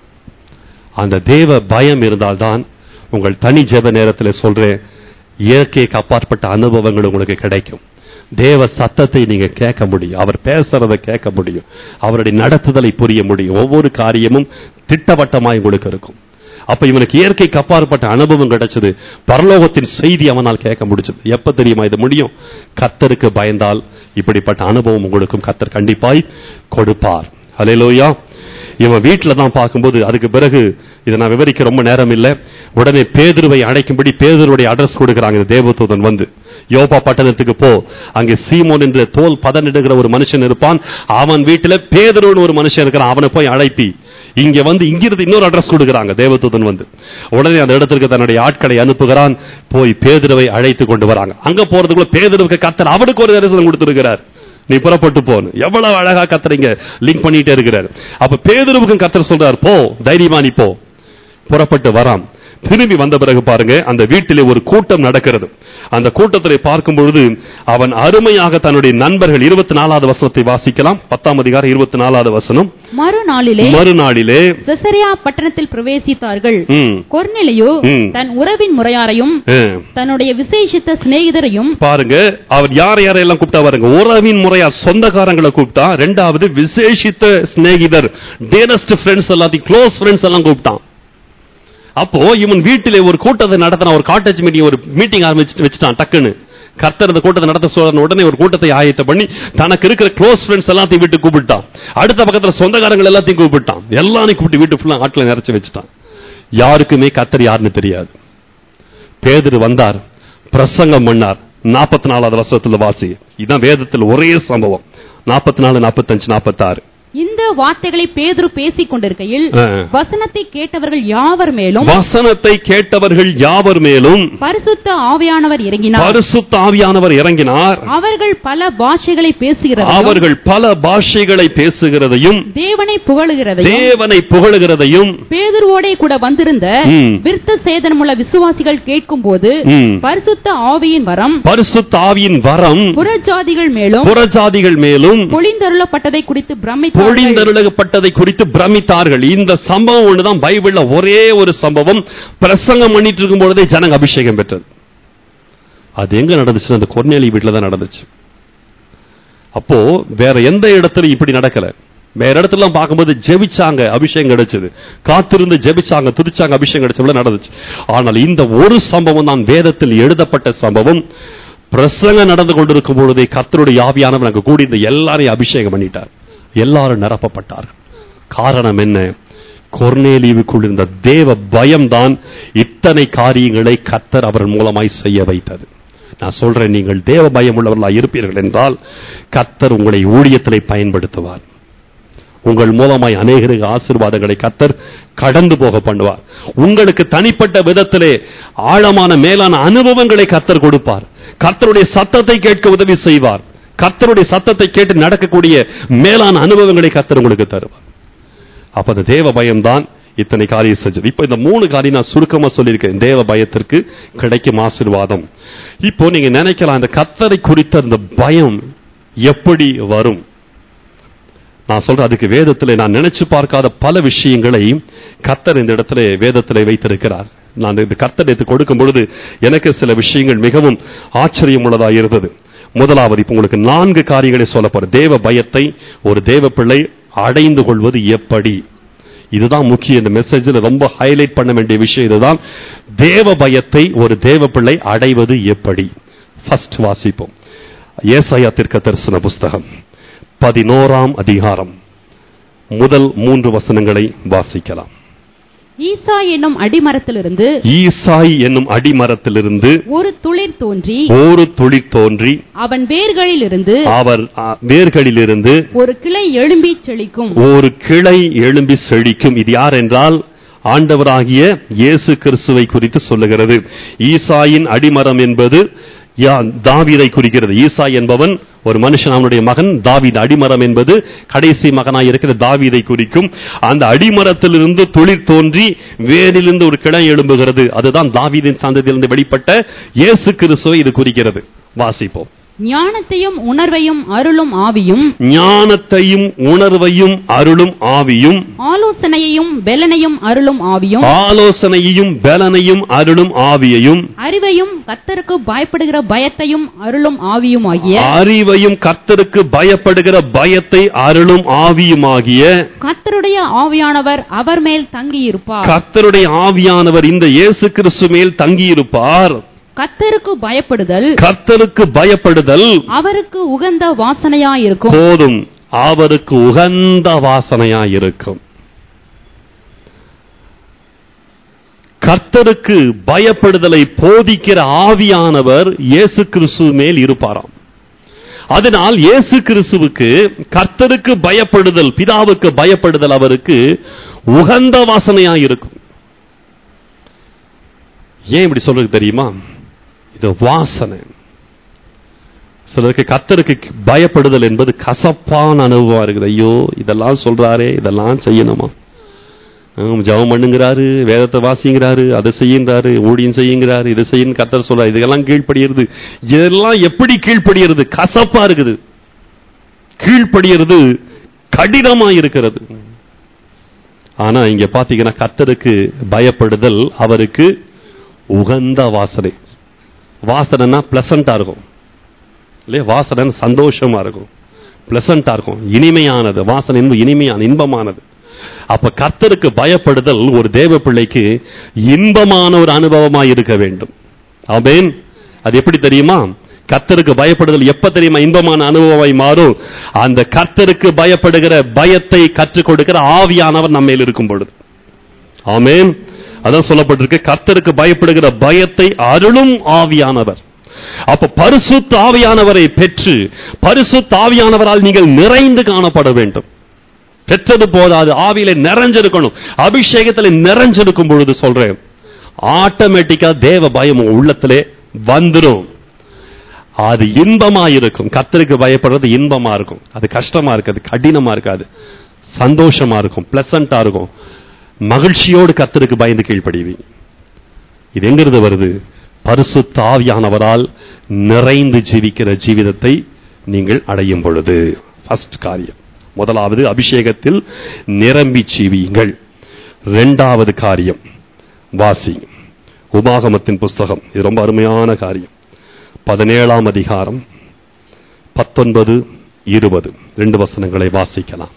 அந்த தேவ பயம் இருந்தால்தான் உங்கள் தனி ஜெப நேரத்தில் சொல்றேன் இயற்கைக்கு அப்பாற்பட்ட அனுபவங்கள் உங்களுக்கு கிடைக்கும் தேவ சத்தத்தை நீங்க கேட்க முடியும் அவர் பேசுறத கேட்க முடியும் அவருடைய நடத்துதலை புரிய முடியும் ஒவ்வொரு காரியமும் திட்டவட்டமாய் உங்களுக்கு இருக்கும் அப்ப இவனுக்கு இயற்கைக்கு அப்பாற்பட்ட அனுபவம் கிடைச்சது பரலோகத்தின் செய்தி அவனால் கேட்க முடிச்சது எப்ப தெரியுமா இது முடியும் கத்தருக்கு பயந்தால் இப்படிப்பட்ட அனுபவம் உங்களுக்கும் கத்தர் கண்டிப்பாய் கொடுப்பார் ஹalleluya இவன் வீட்டில தான் பார்க்கும்போது அதுக்கு பிறகு இதை நான் விவரிக்க ரொம்ப நேரம் இல்லை உடனே பேதுருவை அழைக்கும்படி பேதுருடைய அட்ரஸ் கொடுக்குறாங்க இந்த தேவதூதன் வந்து யோபா பட்டணத்துக்கு போ அங்கே சீமோன் என்ற தோல் பதனிடுகிற ஒரு மனுஷன் இருப்பான் அவன் வீட்டுல பேதுருன்னு ஒரு மனுஷன் இருக்கிறான் அவனை போய் அழைப்பி இங்க வந்து இங்கிருந்து இன்னொரு அட்ரஸ் கொடுக்குறாங்க தேவதூதன் வந்து உடனே அந்த இடத்திற்கு தன்னுடைய ஆட்களை அனுப்புகிறான் போய் பேதுருவை அழைத்து கொண்டு வராங்க அங்க போறதுக்குள்ள பேதுருவுக்கு கத்தர் அவனுக்கு ஒரு தரிசனம் கொடுத்திருக்கிறார் நீ புறப்பட்டு போன்னு எவ்வளவு அழகா கத்தரிங்க லிங்க் பண்ணிட்டே இருக்கிறார் அப்ப பேதுருவுக்கும் கத்தர் சொல்றார் போ தைரியமா நீ போ புறப்பட்டு வரான் திரும்பி வந்த பிறகு பாருங்க அந்த வீட்டிலே ஒரு கூட்டம் நடக்கிறது அந்த கூட்டத்தை பார்க்கும் பொழுது அவன் அருமையாக தன்னுடைய நண்பர்கள் இருபத்தி நாலாவது வசனத்தை வாசிக்கலாம் பத்தாம் அதிகாரம் இருபத்தி நாலாவது வசனம் மறுநாளிலே மறுநாளிலே செசரியா பட்டணத்தில் பிரவேசித்தார்கள் ம், கொர்நேலியோ ம். தன் உறவின் முறையாரையும் ம். தன்னுடைய விசேஷித்த சிநேகிதரையும் பாருங்க அவர் யார் யாரையெல்லாம் கூப்பிட்டா பாருங்க உறவின் முறையா சொந்தக்காரங்களை கூப்பிட்டா ரெண்டாவது விசேஷித்த சிநேகிதர் டேரஸ்ட் ஃப்ரெண்ட்ஸ் எல்லாத்தையும் க்ளோஸ் ஃப்ரெண்ட்ஸ் எல்லாம் கூப்பிட்டான் அப்போ இவன் வீட்டிலே ஒரு கூட்டத்தை நடத்தின ஒரு காட்டேஜ் மீட்டிங் ஒரு மீட்டிங் ஆரம்பிச்சு வச்சுட்டான் டக்குன்னு கர்த்தர் அந்த கூட்டத்தை நடத்த சொல்ற உடனே ஒரு கூட்டத்தை ஆயத்த பண்ணி தனக்கு இருக்கிற க்ளோஸ் ஃப்ரெண்ட்ஸ் எல்லாத்தையும் வீட்டு கூப்பிட்டான் அடுத்த பக்கத்துல சொந்தக்காரங்கள் எல்லாத்தையும் கூப்பிட்டான் எல்லாரையும் கூப்பிட்டு வீட்டு ஃபுல்லா ஆட்களை நிறைச்சு வச்சுட்டான் யாருக்குமே கர்த்தர் யாருன்னு தெரியாது பேதுரு வந்தார் பிரசங்கம் பண்ணார் நாற்பத்தி நாலாவது வருஷத்துல வாசி இதான் வேதத்தில் ஒரே சம்பவம் நாற்பத்தி நாலு நாற்பத்தஞ்சு நாற்பத்தாறு இந்த வார்த்தைகளை பேதுரு பேசிக் கொண்டிருக்கையில் ஆ. வசனத்தை கேட்டவர்கள் யாவர் மேலும் வசனத்தை கேட்டவர்கள் யாவர் மேலும் பரிசுத்த ஆவியானவர் இறங்கினார் பரிசுத்த ஆவியானவர் இறங்கினார் அவர்கள் பல பாஷைகளை பேசுகிறதையும் அவர்கள் பல பாஷைகளை பேசுகிறதையும் தேவனை புகழுகிறதையும் தேவனை புகழுகிறதையும் பேதுருவோடே கூட வந்திருந்த ம். விருத்த சேதனமுள்ள விசுவாசிகள் கேட்கும்போது ம். பரிசுத்த ஆவியின் வரம் பரிசுத்த ஆவியின் வரம் புறஜாதிகள் மேலும் புறஜாதிகள் மேலும் பொழிந்தருளப்பட்டதை குறித்து பிரமித்தார்கள் பொழிந்தருளப்பட்டதை குறித்து பிரமித்தார்கள் இந்த சம்பவம் ஒண்ணுதான் பைபிள்ல ஒரே ஒரு சம்பவம் பிரசங்கம் பண்ணிட்டு இருக்கும் பொழுதே ஜனங்க அபிஷேகம் பெற்றது அது எங்க நடந்துச்சு அந்த கொர்நேலி வீட்டுல தான் நடந்துச்சு அப்போ வேற எந்த இடத்துல இப்படி நடக்கல வேற இடத்துல பார்க்கும்போது ஜெபிச்சாங்க அபிஷேகம் கிடைச்சது காத்திருந்து ஜெபிச்சாங்க துதிச்சாங்க அபிஷேகம் கிடைச்சவள நடந்துச்சு ஆனால் இந்த ஒரு சம்பவம் தான் வேதத்தில் எழுதப்பட்ட சம்பவம் பிரசங்கம் நடந்து கொண்டிருக்கும் பொழுதே கர்த்தருடைய ஆவியானவர் அங்க கூடி இந்த எல்லாரையும் அபிஷேகம் பண்ணிட்டார் எல்லாரும் நிரப்பப்பட்டார்கள் காரணம் என்ன கொர்நேலியுக்குள் இருந்த தேவ பயம்தான் இத்தனை காரியங்களை கர்த்தர் அவர் மூலமாய் செய்ய வைத்தது நான் சொல்றேன் நீங்கள் தேவ பயம் உள்ளவர்களாக இருப்பீர்கள் என்றால் கர்த்தர் உங்களை ஊழியத்திலே பயன்படுத்துவார் உங்கள் மூலமாய் அநேகருக்கு ஆசீர்வாதங்களை கத்தர் கடந்து போக பண்ணுவார் உங்களுக்கு தனிப்பட்ட விதத்திலே ஆழமான மேலான அனுபவங்களை கத்தர் கொடுப்பார் கர்த்தருடைய சத்தத்தை கேட்க உதவி செய்வார் கர்த்தருடைய சத்தத்தை கேட்டு நடக்கக்கூடிய மேலான அனுபவங்களை கத்தர் உங்களுக்கு தருவார் அப்ப அந்த தேவ பயம்தான் இத்தனை காரியம் செஞ்சது இப்ப இந்த மூணு காரியம் நான் சுருக்கமா சொல்லியிருக்கேன் தேவ பயத்திற்கு கிடைக்கும் ஆசீர்வாதம் இப்போ நீங்க நினைக்கலாம் இந்த கத்தரை குறித்த அந்த பயம் எப்படி வரும் நான் சொல்றேன் அதுக்கு வேதத்துல நான் நினைச்சு பார்க்காத பல விஷயங்களை கத்தர் இந்த இடத்துல வேதத்துல வைத்திருக்கிறார் நான் இந்த கத்தர் எடுத்து கொடுக்கும் பொழுது எனக்கு சில விஷயங்கள் மிகவும் ஆச்சரியம் உள்ளதா இருந்தது முதலாவது இப்ப உங்களுக்கு நான்கு காரியங்களை சொல்ல போறேன் தேவ பயத்தை ஒரு தேவ பிள்ளை அடைந்து கொள்வது எப்படி இதுதான் முக்கிய இந்த மெசேஜில் ரொம்ப ஹைலைட் பண்ண வேண்டிய விஷயம் இதுதான் தேவ பயத்தை ஒரு தேவ பிள்ளை அடைவது எப்படி ஃபர்ஸ்ட் வாசிப்போம் ஏசாயா தீர்க்க தரிசன புஸ்தகம் பதினோராம் அதிகாரம் முதல் மூன்று வசனங்களை வாசிக்கலாம் ஈசா என்னும் அடிமரத்திலிருந்து ஈசாய் என்னும் அடிமரத்திலிருந்து ஒரு துளிர் தோன்றி ஒரு துளி தோன்றி அவன் வேர்களிலிருந்து அவர் அ, வேர்களிலிருந்து ஒரு கிளை எழும்பி செழிக்கும் ஒரு கிளை எழும்பி செழிக்கும் இது யார் என்றால் ஆண்டவராகிய இயேசு கிறிஸ்துவை குறித்து சொல்லுகிறது ஈசாயின் அடிமரம் என்பது யா- தாவீதை குறிக்கிறது ஈசாய் என்பவன் ஒரு மனுஷன் அவனுடைய மகன் தாவீது அடிமரம் என்பது கடைசி மகனாய் இருக்கிற தாவீதை குறிக்கும் அந்த அடிமரத்திலிருந்து துளிர் தோன்றி வேரிலிருந்து ஒரு கிளை எழும்புகிறது அதுதான் தாவீதின் சந்ததியிலிருந்து வெளிப்பட்ட இயேசு கிறிஸ்துவை இது குறிக்கிறது வாசிப்போம் ஞானத்தையும் உணர்வையும் அருளும் ஆவியும் ஞானத்தையும் உணர்வையும் அருளும் ஆவியும் ஆலோசனையையும் பெலனையும் அருளும் ஆவியும் ஆலோசனையையும் பலனையும் அருளும் ஆவியையும் அறிவையும் கத்தருக்கு பயப்படுகிற பயத்தையும் அருளும் ஆவியுமாகிய அறிவையும் கர்த்தருக்கு பயப்படுகிற பயத்தை அருளும் ஆவியுமாகிய கர்த்தருடைய ஆவியானவர் அவர் மேல் தங்கியிருப்பார் கர்த்தருடைய ஆவியானவர் இந்த இயேசு கிறிஸ்து மேல் தங்கியிருப்பார் கர்த்தருக்கு பயப்படுதல் கர்த்தருக்கு பயப்படுதல் அவருக்கு உகந்த வாசனையாயிருக்கும் போதும் அவருக்கு உகந்த வாசனையாயிருக்கும் கர்த்தருக்கு பயப்படுதலை போதிக்கிற ஆவியானவர் இயேசு கிறிஸ்து மேல் இருப்பாராம் அதனால் இயேசு கிறிஸ்துவுக்கு கர்த்தருக்கு பயப்படுதல் பிதாவுக்கு பயப்படுதல் அவருக்கு உகந்த வாசனையாயிருக்கும் ஏன் இப்படி சொல்றது தெரியுமா இது வாசனை சிலருக்கு கர்த்தருக்கு பயப்படுதல் என்பது கசப்பான அனுபவம் இருக்குது ஐயோ இதெல்லாம் சொல்றாரே இதெல்லாம் செய்யணுமா ஹம், ஜெபம் பண்ணுங்கிறாரு வேதத்தை வாசிங்கிறாரு அதை செய்யுங்கிறாரு ஊழியம் செய்யுங்கிறாரு இதை செய்யும் கர்த்தர் சொல்றாரு இதெல்லாம் கீழ்ப்படியிறது இதெல்லாம் எப்படி கீழ்ப்படியிறது கசப்பா இருக்குது கீழ்ப்படியிறது கடினமா இருக்கிறது ஆனா இங்க பாத்தீங்கன்னா கர்த்தருக்கு பயப்படுதல் அவருக்கு உகந்த வாசனை வாசனைனா பிளசண்டா இருக்கும் இல்லையா வாசனை சந்தோஷமா இருக்கும் பிளசண்டா இருக்கும் இனிமையானது வாசனை என்பது இனிமையான இன்பமானது அப்ப கர்த்தருக்கு பயப்படுதல் ஒரு தேவ பிள்ளைக்கு இன்பமான ஒரு அனுபவமா இருக்க வேண்டும் ஆமென் அது எப்படி தெரியுமா கர்த்தருக்கு பயப்படுதல் எப்ப தெரியுமா இன்பமான அனுபவமாய் மாறும் அந்த கர்த்தருக்கு பயப்படுகிற பயத்தை கற்றுக் கொடுக்கிற ஆவியானவர் நம்ம மேல் இருக்கும் பொழுது ஆமென் அதான் சொல்லப்பட்டிருக்கு கர்த்தருக்கு பயப்படுகிற பயத்தை அருளும் ஆவியானவர் அப்ப பரிசுத்த ஆவியானவரை பெற்று பரிசுத்த ஆவியானவரால் நீங்கள் நிறைந்து காணப்பட வேண்டும் பெற்றது போதாது ஆவியில நிறைஞ்சிருக்கணும் அபிஷேகத்துல நிறைஞ்சிருக்கும் பொழுது சொல்றேன் ஆட்டோமேட்டிக்கா தேவ பயம் உங்க உள்ளத்திலே வந்துரும் அது இன்பமா இருக்கும் கர்த்தருக்கு பயப்படுறது இன்பமா இருக்கும் அது கஷ்டமா இருக்காது கடினமா இருக்காது சந்தோஷமா இருக்கும் பிளசண்டா இருக்கும் மகிழ்ச்சியோடு கர்த்தருக்கு பயந்து கீழ்ப்படிவீங்க இது எங்கிருந்து வருது பரிசுத்த ஆவியானவரால் நிறைந்து ஜீவிக்கிற ஜீவிதத்தை நீங்கள் அடையும் பொழுது ஃபர்ஸ்ட் காரியம் முதலாவது அபிஷேகத்தில் நிரம்பி ஜீவியுங்கள் இரண்டாவது காரியம் வாசி உபாகமத்தின் புஸ்தகம் இது ரொம்ப அருமையான காரியம் பதினேழாம் அதிகாரம் பத்தொன்பது இருபது ரெண்டு வசனங்களை வாசிக்கலாம்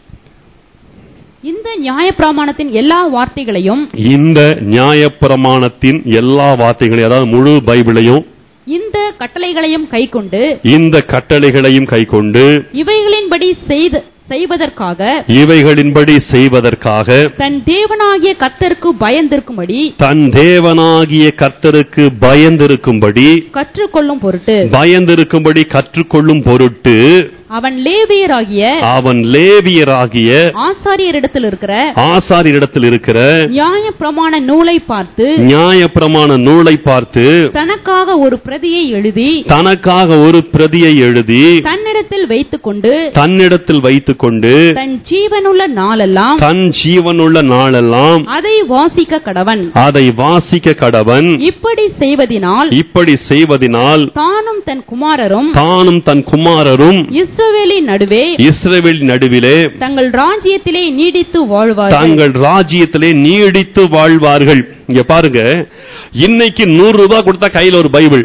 இந்த நியாயப்பிரமாணத்தின் எல்லா வார்த்தைகளையும் இந்த நியாயப்பிரமாணத்தின் எல்லா வார்த்தைகளையும் அதாவது முழு பைபிளையும் இந்த கட்டளைகளையும் கைக்கொண்டு இந்த கட்டளைகளையும் கைக்கொண்டு இவைகளின்படி செய்து செய்வதற்காக இவைகளின்படி செய்வதற்காக தன் தேவனாகிய கர்த்தருக்கு பயந்திருக்கும்படி தன் தேவனாகிய கர்த்தருக்கு பயந்திருக்கும்படி கற்றுக்கொள்ளும் பொருட்டு பயந்திருக்கும்படி கற்றுக்கொள்ளும் பொருட்டு அவன் லேவியராகிய அவன் லேவியராகிய ஆசாரியரிடத்தில் இருக்கிற ஆசாரியரிடத்தில் இருக்கிற நியாய பிரமாண நூலை பார்த்து நியாயப்பிரமாண நூலை பார்த்து தனக்காக ஒரு பிரதியை எழுதி தனக்காக ஒரு பிரதியை எழுதி தன்னிடத்தில் வைத்துக்கொண்டு தன்னிடத்தில் வைத்துக்கொண்டு தன் ஜீவனுள்ள நாளெல்லாம் தன் ஜீவனுள்ள நாளெல்லாம் அதை வாசிக்க கடவன் அதை வாசிக்க கடவன் இப்படி செய்வதினால் இப்படி செய்வதினால் தானும் தன் குமாரரும் தானும் தன் குமாரரும் இஸ்ரவேலின் நடுவே இஸ்ரவேல் நடுவிலே தங்கள் ராஜ்யத்திலே நீடித்து வாழ்வார்கள் தங்கள் ராஜ்யத்திலே நீடித்து வாழ்வார்கள் இங்க பாருங்க இன்னைக்கு நூறு ரூபாய் கொடுத்தா கையில ஒரு பைபிள்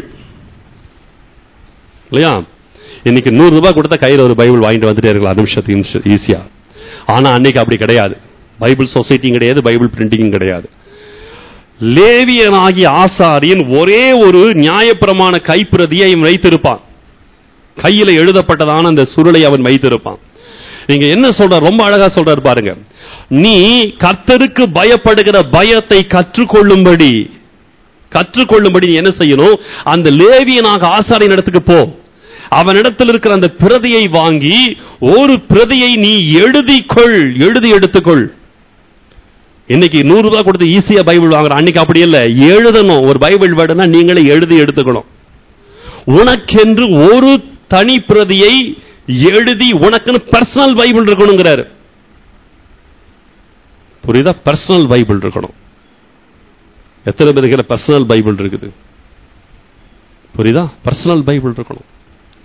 இல்லையா இன்னைக்கு நூறு ரூபாய் கொடுத்தா கையில ஒரு பைபிள் வாங்கிட்டு வந்துட்டே இருக்கலாம் நிமிஷத்துக்கு ஈஸியா ஆனா அன்னைக்கு அப்படி கிடையாது பைபிள் சொசைட்டியும் கிடையாது பைபிள் பிரிண்டிங்கும் கிடையாது லேவியனாகிய ஆசாரியன் ஒரே ஒரு நியாயப்பிரமாண கைப்பிரதியை அவன் வைத்திருப்பான் கையில எழுதப்பட்டதான அந்த சுருளை அவன் வைத்திருப்பான் நீங்க என்ன சொல்ற ரொம்ப அழகா சொல்றாரு பாருங்க நீ கர்த்தருக்கு பயப்படுகிற பயத்தை கற்றுக்கொள்ளும்படி கற்றுக்கொள்ளும்படி நீ என்ன செய்யணும் அந்த லேவியனாக ஆசாரியன் இடத்துக்கு போ அவனிடத்தில் இருக்கிற அந்த பிரதியை வாங்கி ஒரு பிரதியை நீ எழுதிக்கொள் எழுதி எடுத்துக்கொள் இன்னைக்கு நூறு ரூபாய் கொடுத்து ஈஸியா பைபிள் வாங்குறோம் அன்னைக்கு அப்படி இல்லை எழுதணும் ஒரு பைபிள் வேர்டுனா நீங்களே எழுதி எடுத்துக்கணும் உனக்கென்று ஒரு தனி பிரதியை எழுதி உனக்குன்னு பர்சனல் பைபிள் இருக்கணுங்கிறாரு புரியுதா பர்சனல் பைபிள் இருக்கணும் எத்தனை பேருக்கு பர்சனல் பைபிள் இருக்குது புரியுதா பர்சனல் பைபிள் இருக்கணும்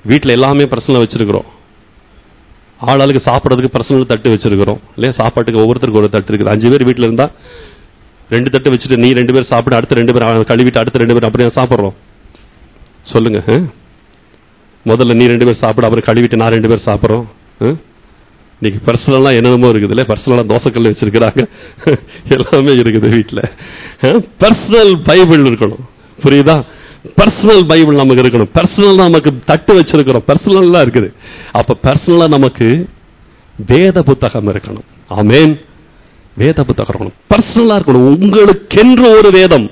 வீட்டில் எல்லாமே பர்சனலாக வச்சிருக்கிறோம் ஆளாளுக்கு சாப்பிட்றதுக்கு பர்சனல் தட்டு வச்சிருக்கிறோம் இல்லையா சாப்பாட்டுக்கு ஒவ்வொருத்தருக்கு ஒரு தட்டு இருக்குது அஞ்சு பேர் வீட்டில் இருந்தால் ரெண்டு தட்டு வச்சுட்டு நீ ரெண்டு பேர் சாப்பிடு அடுத்த ரெண்டு பேர் அவன் கழுவிட்டு அடுத்த ரெண்டு பேர் அப்படியே சாப்பிட்றோம் சொல்லுங்க ஆ? முதல்ல நீ ரெண்டு பேர் சாப்பிடு அப்புறம் கழுவிட்டு நான் ரெண்டு பேர் சாப்பிட்றோம் ஆ? இன்னைக்கு பர்சனலாக என்னென்னமோ இருக்குதுல்ல பர்சனலாக தோசைக்கல் வச்சிருக்கிறாங்க எல்லாமே இருக்குது வீட்டில் பர்சனல் பைபிள் இருக்கணும் புரியுதா பர்சனல் பைபிள் நமக்கு இருக்கணும் பர்சனல் நமக்கு தட்டு வச்சிருக்கிறோம் பர்சனல்லாம் இருக்குது அப்ப பர்சனலா நமக்கு வேத புத்தகம் இருக்கணும் ஆமென் வேத புத்தகம் இருக்கணும் பர்சனலா இருக்கணும் உங்களுக்கென்று ஒரு வேதம்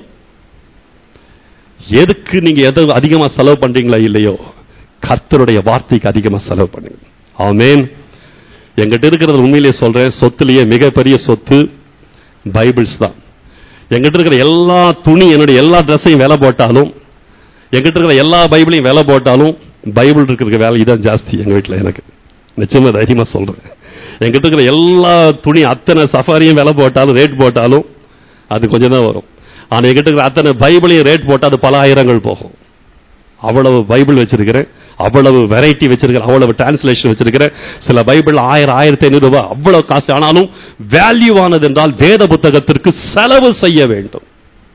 எதுக்கு நீங்க எதை அதிகமா செலவு பண்றீங்களா இல்லையோ கர்த்தருடைய வார்த்தைக்கு அதிகமா செலவு பண்ணுங்க ஆமென் எங்கிட்ட இருக்கிறது உண்மையிலேயே சொல்றேன் சொத்துலயே மிகப்பெரிய சொத்து பைபிள்ஸ் தான் எங்கிட்ட இருக்கிற எல்லா துணி என்னுடைய எல்லா ட்ரெஸ்ஸையும் விலை போட்டாலும் எங்கிட்ட இருக்கிற எல்லா பைபிளையும் விலை போட்டாலும் பைபிள் இருக்கிற வேலை இதான் ஜாஸ்தி எங்க வீட்டில் எனக்கு நிச்சயமா தைரியமா சொல்றேன் எங்கிட்ட இருக்கிற எல்லா துணி அத்தனை சஃபாரியும் விலை போட்டாலும் ரேட் போட்டாலும் அது கொஞ்சம் தான் வரும் ஆனா எங்கிட்ட இருக்கிற அத்தனை பைபிளையும் ரேட் போட்டால் அது பல ஆயிரங்கள் போகும் அவ்வளவு பைபிள் வச்சிருக்கிறேன் அவ்வளவு வெரைட்டி வச்சிருக்கிறேன் அவ்வளவு டிரான்ஸ்லேஷன் வச்சிருக்கிறேன் சில பைபிள் ஆயிரம் ஆயிரத்தி ஐநூறு ரூபாய் அவ்வளவு காசு ஆனாலும் வேல்யூவானது என்றால் வேத புத்தகத்திற்கு செலவு செய்ய வேண்டும்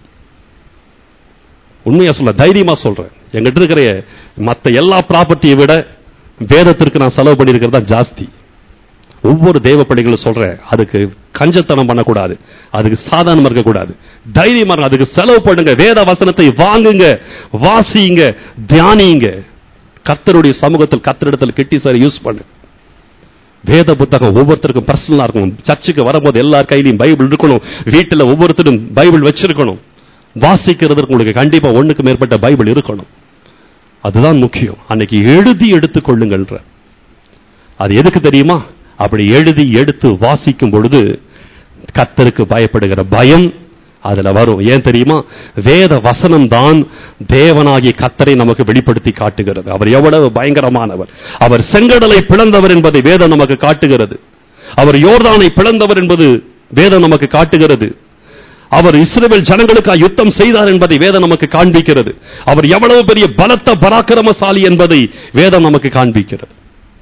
உண்மையா சொல்ல தைரியமா சொல்றேன் எங்கிட்ட இருக்கிற மத்த எல்லா ப்ராப்பர்ட்டியை விட வேதத்திற்கு நான் செலவு பண்ணியிருக்கிறது தான் ஜாஸ்தி ஒவ்வொரு தேவ பிள்ளைகளும் சொல்றேன் அதுக்கு கஞ்சத்தனம் பண்ணக்கூடாது அதுக்கு சாதாரணமா இருக்கக்கூடாது தைரியமா இருங்க. அதுக்கு செலவு பண்ணுங்க வேத வசனத்தை வாங்குங்க வாசிங்க தியானிங்க கர்த்தருடைய சமூகத்தில் கர்த்தரிடத்தில் கெட்டி சார் யூஸ் பண்ணு வேத புத்தகம் ஒவ்வொருத்தருக்கும் பர்சனலா இருக்கணும் சர்ச்சுக்கு வரும்போது எல்லார் கையிலையும் பைபிள் இருக்கணும் வீட்டுல ஒவ்வொருத்தரும் பைபிள் வச்சிருக்கணும் வாசிக்கிறதுக்கு உங்களுக்கு கண்டிப்பா ஒண்ணுக்கு மேற்பட்ட பைபிள் இருக்கணும் அதுதான் முக்கியம் அன்னைக்கு எழுதி எடுத்துக் கொள்ளுங்கள்ன்ற அது எதுக்கு தெரியுமா அப்படி எழுதி எடுத்து வாசிக்கும் பொழுது கர்த்தருக்கு பயப்படுகிற பயம் அதுல வரும் ஏன் தெரியுமா வேத வசனம் தான் தேவனாகிய கத்தரை நமக்கு வெளிப்படுத்தி காட்டுகிறது அவர் எவ்வளவு பயங்கரமானவர் அவர் செங்கடலை பிளந்தவர் என்பதை வேதம் நமக்கு காட்டுகிறது அவர் யோர்தானை பிளந்தவர் என்பது வேதம் நமக்கு காட்டுகிறது அவர் இஸ்ரவேல் ஜனங்களுக்காக யுத்தம் செய்தார் என்பதை வேதம் நமக்கு காண்பிக்கிறது அவர் எவ்வளவு பெரிய பலத்த பராக்கிரமசாலி என்பதை வேதம் நமக்கு காண்பிக்கிறது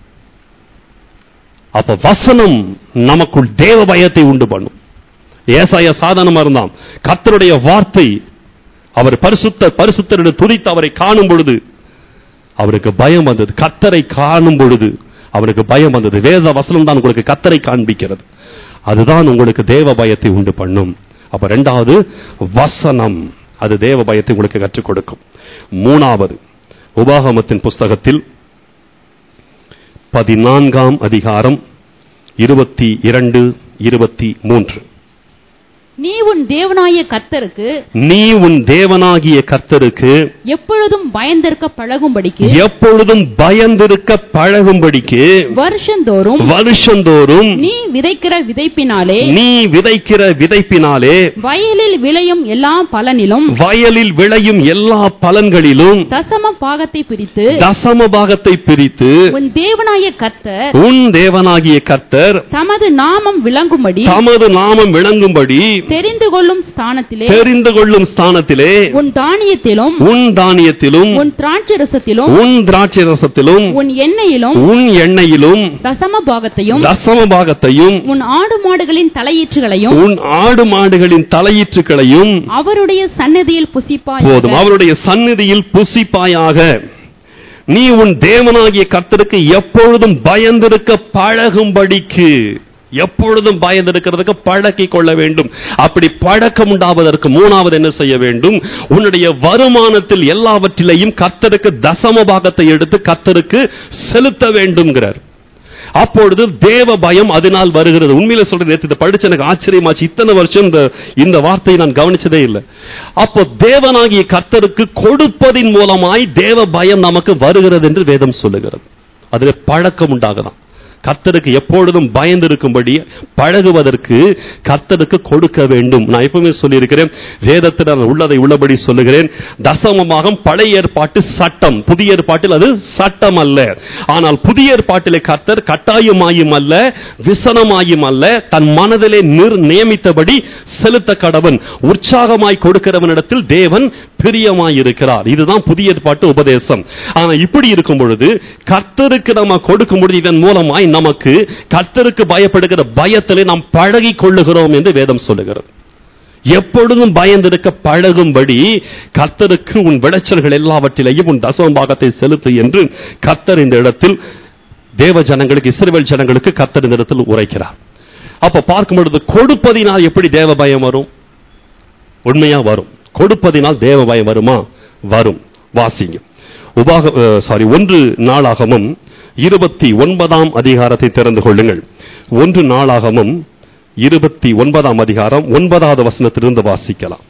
அப்ப வசனம் நமக்குள் தேவ பயத்தை உண்டு பண்ணும் ஏசாயா சாதாரணமா இருந்தான் கர்த்தருடைய வார்த்தை அவர் பரிசுத்த பரிசுத்தரிட துதித்து அவரை காணும் பொழுது அவருக்கு பயம் வந்தது கர்த்தரை காணும் பொழுது அவருக்கு பயம் வந்தது வேத வசனம் தான் உங்களுக்கு கர்த்தரை காண்பிக்கிறது அதுதான் உங்களுக்கு தேவ பயத்தை உண்டு பண்ணும் அப்ப ரெண்டாவது வசனம் அது தேவ பயத்தை உங்களுக்கு கற்றுக் கொடுக்கும் மூணாவது உபாகமத்தின் புஸ்தகத்தில் பதினான்காம் அதிகாரம் இருபத்தி இரண்டு இருபத்தி மூன்று நீ உன் தேவனாய கர்த்தருக்கு நீ உன் தேவனாகிய கர்த்தருக்கு எப்பொழுதும் பயந்திருக்க பழகும்படிக்கு எப்பொழுதும் பயந்திருக்க பழகும்படிக்கு வருஷந்தோறும் வருஷந்தோறும் நீ விதைக்கிற விதைப்பினாலே நீ விதைக்கிற விதைப்பினாலே வயலில் விளையும் எல்லா பலனிலும் வயலில் விளையும் எல்லா பலன்களிலும் தசம பாகத்தை பிரித்து தசம பாகத்தை பிரித்து உன் தேவனாய கர்த்தர் உன் தேவனாகிய கர்த்தர் தமது நாமம் விளங்கும்படி தமது நாமம் விளங்கும்படி தெரிந்து கொள்ளும் ஸ்தானத்திலே தெரிந்து கொள்ளும் ஸ்தானத்திலே உன் தானியத்திலும் உன் தானியத்திலும் உன் திராட்சரசத்திலும் உன் திராட்சை ரசத்திலும் உன் எண்ணெயிலும் உன் எண்ணெயிலும் தசம பாகத்தையும் தசம பாகத்தையும் உன் ஆடு மாடுகளின் தலையீற்றுகளையும் உன் ஆடு மாடுகளின் தலையீற்றுகளையும் அவருடைய சன்னதியில் புசிப்பாய் போதும் அவருடைய சந்நிதியில் புசிப்பாயாக நீ உன் தேவனாகிய கர்த்தருக்கு எப்பொழுதும் பயந்திருக்க பழகும்படிக்கு எப்பொழுதும் பயந்திருக்கிறதுக்கு பழக்கிக் கொள்ள வேண்டும் அப்படி பழக்கம் உண்டாவதற்கு மூணாவது என்ன செய்ய வேண்டும் உன்னுடைய வருமானத்தில் எல்லாவற்றிலையும் கர்த்தருக்கு தசம பாகத்தை எடுத்து கர்த்தருக்கு செலுத்த வேண்டும்ங்கிறார் அப்பொழுது தேவ பயம் அதனால் வருகிறது உண்மையில சொல்றது நேத்து இதை படிச்சு எனக்கு ஆச்சரியமாச்சு இத்தனை வருஷம் இந்த இந்த வார்த்தையை நான் கவனிச்சதே இல்லை அப்போ தேவனாகிய கர்த்தருக்கு கொடுப்பதின் மூலமாய் தேவ பயம் நமக்கு வருகிறது என்று வேதம் சொல்லுகிறது அதுல பழக்கம் உண்டாகலாம் கர்த்தருக்கு எப்பொழுதும் பயந்து இருக்கும்படி பழகுவதற்கு கர்த்தருக்கு கொடுக்க வேண்டும் நான் எப்பவுமே சொல்லியிருக்கிறேன் வேதத்தில் நான் உள்ளதை உள்ளபடி சொல்லுகிறேன் தசமமாகம் பழைய ஏற்பாட்டு சட்டம் புதிய ஏற்பாட்டில் அது சட்டம் அல்ல ஆனால் புதிய ஏற்பாட்டிலே கர்த்தர் கட்டாயமாயும் அல்ல விசனமாயும் அல்ல தன் மனதிலே நிர் நியமித்தபடி செலுத்த கடவன் உற்சாகமாய் கொடுக்கிறவனிடத்தில் தேவன் பிரியமாய் இருக்கிறார் இதுதான் புதிய ஏற்பாட்டு உபதேசம் ஆனா இப்படி இருக்கும் பொழுது கர்த்தருக்கு நம்ம கொடுக்கும் பொழுது இதன் மூலமாய் நமக்கு கர்த்தருக்கு பயப்படுகிற பயத்திலே நாம் பழகி கொள்ளுகிறோம் என்று வேதம் சொல்லுகிறது எப்பொழுதும் பயந்திருக்க பழகும்படி கர்த்தருக்கு உன் விளைச்சல்கள் எல்லாவற்றிலேயும் உன் தசம பாகத்தை செலுத்து என்று கர்த்தர் இந்த இடத்தில் தேவ ஜனங்களுக்கு இஸ்ரவேல் ஜனங்களுக்கு கர்த்தர் இந்த இடத்தில் உரைக்கிறார் அப்ப பார்க்கும் பொழுது கொடுப்பதினால் எப்படி தேவ பயம் வரும் உண்மையா வரும் கொடுப்பதினால் தேவ பயம் வருமா வரும் வாசிங்க உபாக சாரி ஒன்று நாளாகமும் இருபத்தி ஒன்பதாம் அதிகாரத்தை திறந்து கொள்ளுங்கள் ஒன்று நாளாகமும் இருபத்தி ஒன்பதாம் அதிகாரம் ஒன்பதாவது வசனத்திலிருந்து வாசிக்கலாம்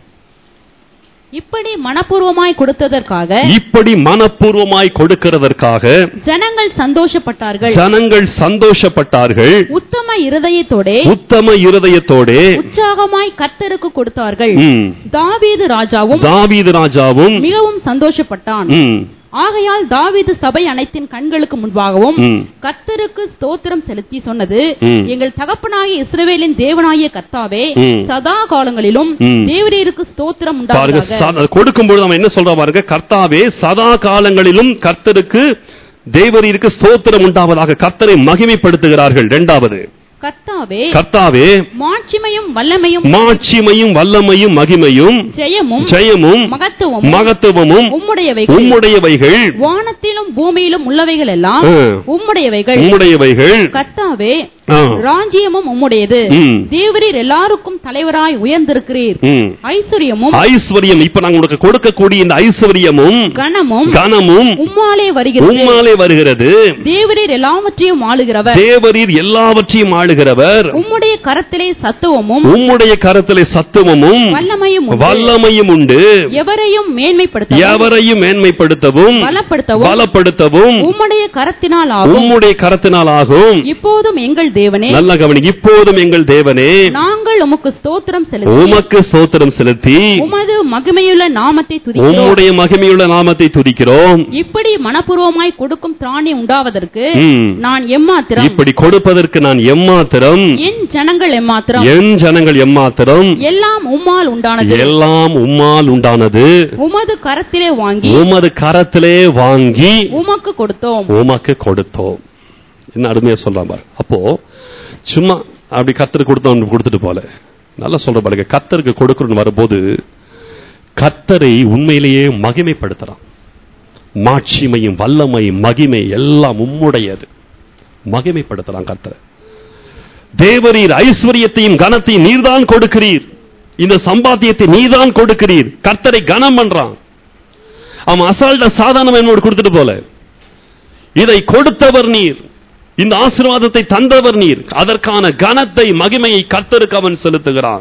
இப்படி மனப்பூர்வமாய் கொடுத்ததற்காக இப்படி மனப்பூர்வமாய் கொடுக்கிறதற்காக ஜனங்கள் சந்தோஷப்பட்டார்கள் ஜனங்கள் சந்தோஷப்பட்டார்கள் உத்தம இருதயத்தோடே உத்தம இருதயத்தோடே உற்சாகமாய் கர்த்தருக்கு கொடுத்தார்கள் ம், தாவீது ராஜாவும் தாவீது ராஜாவும் மிகவும் சந்தோஷப்பட்டான் ம், ஆகையால் தாவீது சபை அனைத்தின் கண்களுக்கு முன்பாகவும் ம், கர்த்தருக்கு ஸ்தோத்திரம் செலுத்தி சொன்னது ம். எங்கள் தகப்பனாகிய இஸ்ரவேலின் தேவனாகிய கர்த்தாவே ம். சதா காலங்களிலும் ம். தேவரீருக்கு ஸ்தோத்திரம் பாருங்க உண்டாவதாக ச- கொடுக்கும்போது நம்ம என்ன சொல்றோம் பாருங்க கர்த்தாவே சதா காலங்களிலும் கர்த்தருக்கு தேவரீருக்கு ஸ்தோத்திரம் உண்டாவதாக கர்த்தரை மகிமைப்படுத்துகிறார்கள் இரண்டாவது கர்த்தாவே கர்த்தாவே மாட்சிமையும் வல்லமையும் மாட்சிமையும் வல்லமையும் மகிமையும் ஜெயமும் ஜெயமும் மகத்துவமும் மகத்துவமும் உம்முடையவைகள் உம்முடையவைகள் வானத்திலும் பூமியிலும் உள்ளவைகள் எல்லாம் ஆ, உம்முடையவைகள் உம்முடையவைகள் கர்த்தாவே ஆ, ராஜ்யமும் உம்முடையது ம், தேவரீர் எல்லாருக்கும் தலைவராய் உயர்ந்திருக்கிறீர் ம். ஐஸ்வர்யமும் ஐஸ்வர்யம் இப்ப நாங்க உனக்கு கொடுக்கக்கூடிய இந்த ஐஸ்வர்யமும் கனமும் கனமும் உம்மாலே வருகிறது உம்மாலே வருகிறது தேவரீர் எல்லாவற்றையும் ஆளுகிறவர் தேவரீர் எல்லாவற்றையும் ஆளுகிறவர் உம்முடைய கரத்திலே சத்துவமும் உம்முடைய கரத்திலே சத்துவமும் வல்லமையும் உண்டு. வல்லமையும் உண்டு எவரையும் மேன்மைப்படுத்தவும் எவரையும் மேன்மைப்படுத்தவும் பலப்படுத்தவும் பலப்படுத்தவும் உம்முடைய கரத்தினால் ஆகும் உம்முடைய கரத்தினால் ஆகும் இப்போதும் எங்கள் தேவனே நல்ல கவனி இப்போதும் எங்கள் தேவனே நாங்கள் உமக்கு ஸ்தோத்திரம் செலுத்தி உமக்கு ஸ்தோத்திரம் செலுத்தி உமது மகிமையுள்ள நாமத்தை துதிக்கிறோம் உம்முடைய மகிமையுள்ள நாமத்தை துதிக்கிறோம் இப்படி மனப்பூர்வமாய் கொடுக்கும் திராணி உண்டாவதற்கு ம். நான் எம்மாத்திரம் இப்படி கொடுப்பதற்கு நான் எம்மாத்திரம் என் ஜனங்கள் எம்மாத்திரம் என் ஜனங்கள் எம்மாத்திரம் எல்லாம் உம்மால் உண்டானது எல்லாம் உம்மால் உண்டானது உமது கரத்திலே வாங்கி உமது கரத்திலே வாங்கி உமக்கு கொடுத்தோம் உமக்கு கொடுத்தோம் என்ன அருமையா சொல்றான் பாரு அப்போ சும்மா அப்படி கத்தருக்கு கொடுத்தோம் கொடுத்துட்டு போல நல்லா சொல்ற பாருங்க கத்தருக்கு கொடுக்கணும்னு வரும்போது கத்தரை உண்மையிலேயே மகிமைப்படுத்துறான் மாட்சிமையும் வல்லமையும் மகிமை எல்லாம் உம்முடையது மகிமைப்படுத்துறான் கத்தரை தேவரீர் ஐஸ்வர்யத்தையும் கனத்தையும் நீர்தான் கொடுக்கிறீர் இந்த சம்பாத்தியத்தை நீதான் கொடுக்கிறீர் கர்த்தரை கனம் பண்றான் அவன் அசால்ட்ட சாதாரண என்னோடு கொடுத்துட்டு போல இதை கொடுத்தவர் நீர் இந்த ஆசீர்வாதத்தை தந்தவர் நீர் அதற்கான கனத்தை மகிமையை கர்த்தருக்கு அவன் செலுத்துகிறான்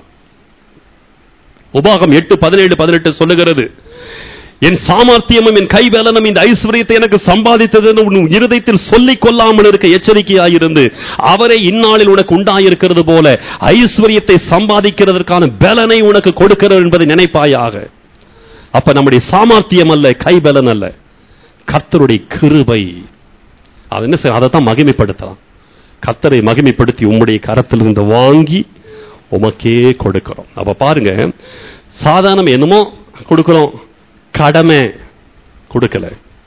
உபாகம் எட்டு பதினேழு பதினெட்டு சொல்லுகிறது என் சாமர்த்தியமும் என் கைவேலனும் இந்த ஐஸ்வர்யத்தை எனக்கு சம்பாதித்தது என்று உன் இருதயத்தில் சொல்லிக் கொள்ளாமல் இருக்க எச்சரிக்கையாயிருந்து அவரை இந்நாளில் உனக்கு உண்டாயிருக்கிறது போல ஐஸ்வர்யத்தை சம்பாதிக்கிறதற்கான பலனை உனக்கு கொடுக்கிறது என்பதை நினைப்பாயாக அப்ப நம்முடைய சாமர்த்தியம் அல்ல கைபலன் அல்ல கர்த்தருடைய கிருபை அது என்ன செய்ய அதை தான் மகிமைப்படுத்தலாம் கர்த்தரை மகிமைப்படுத்தி உம்முடைய கரத்திலிருந்து வாங்கி உமக்கே கொடுக்கிறோம் அப்ப பாருங்க சாதாரணம் என்னமோ கொடுக்கிறோம் கடமை கொடுக்கல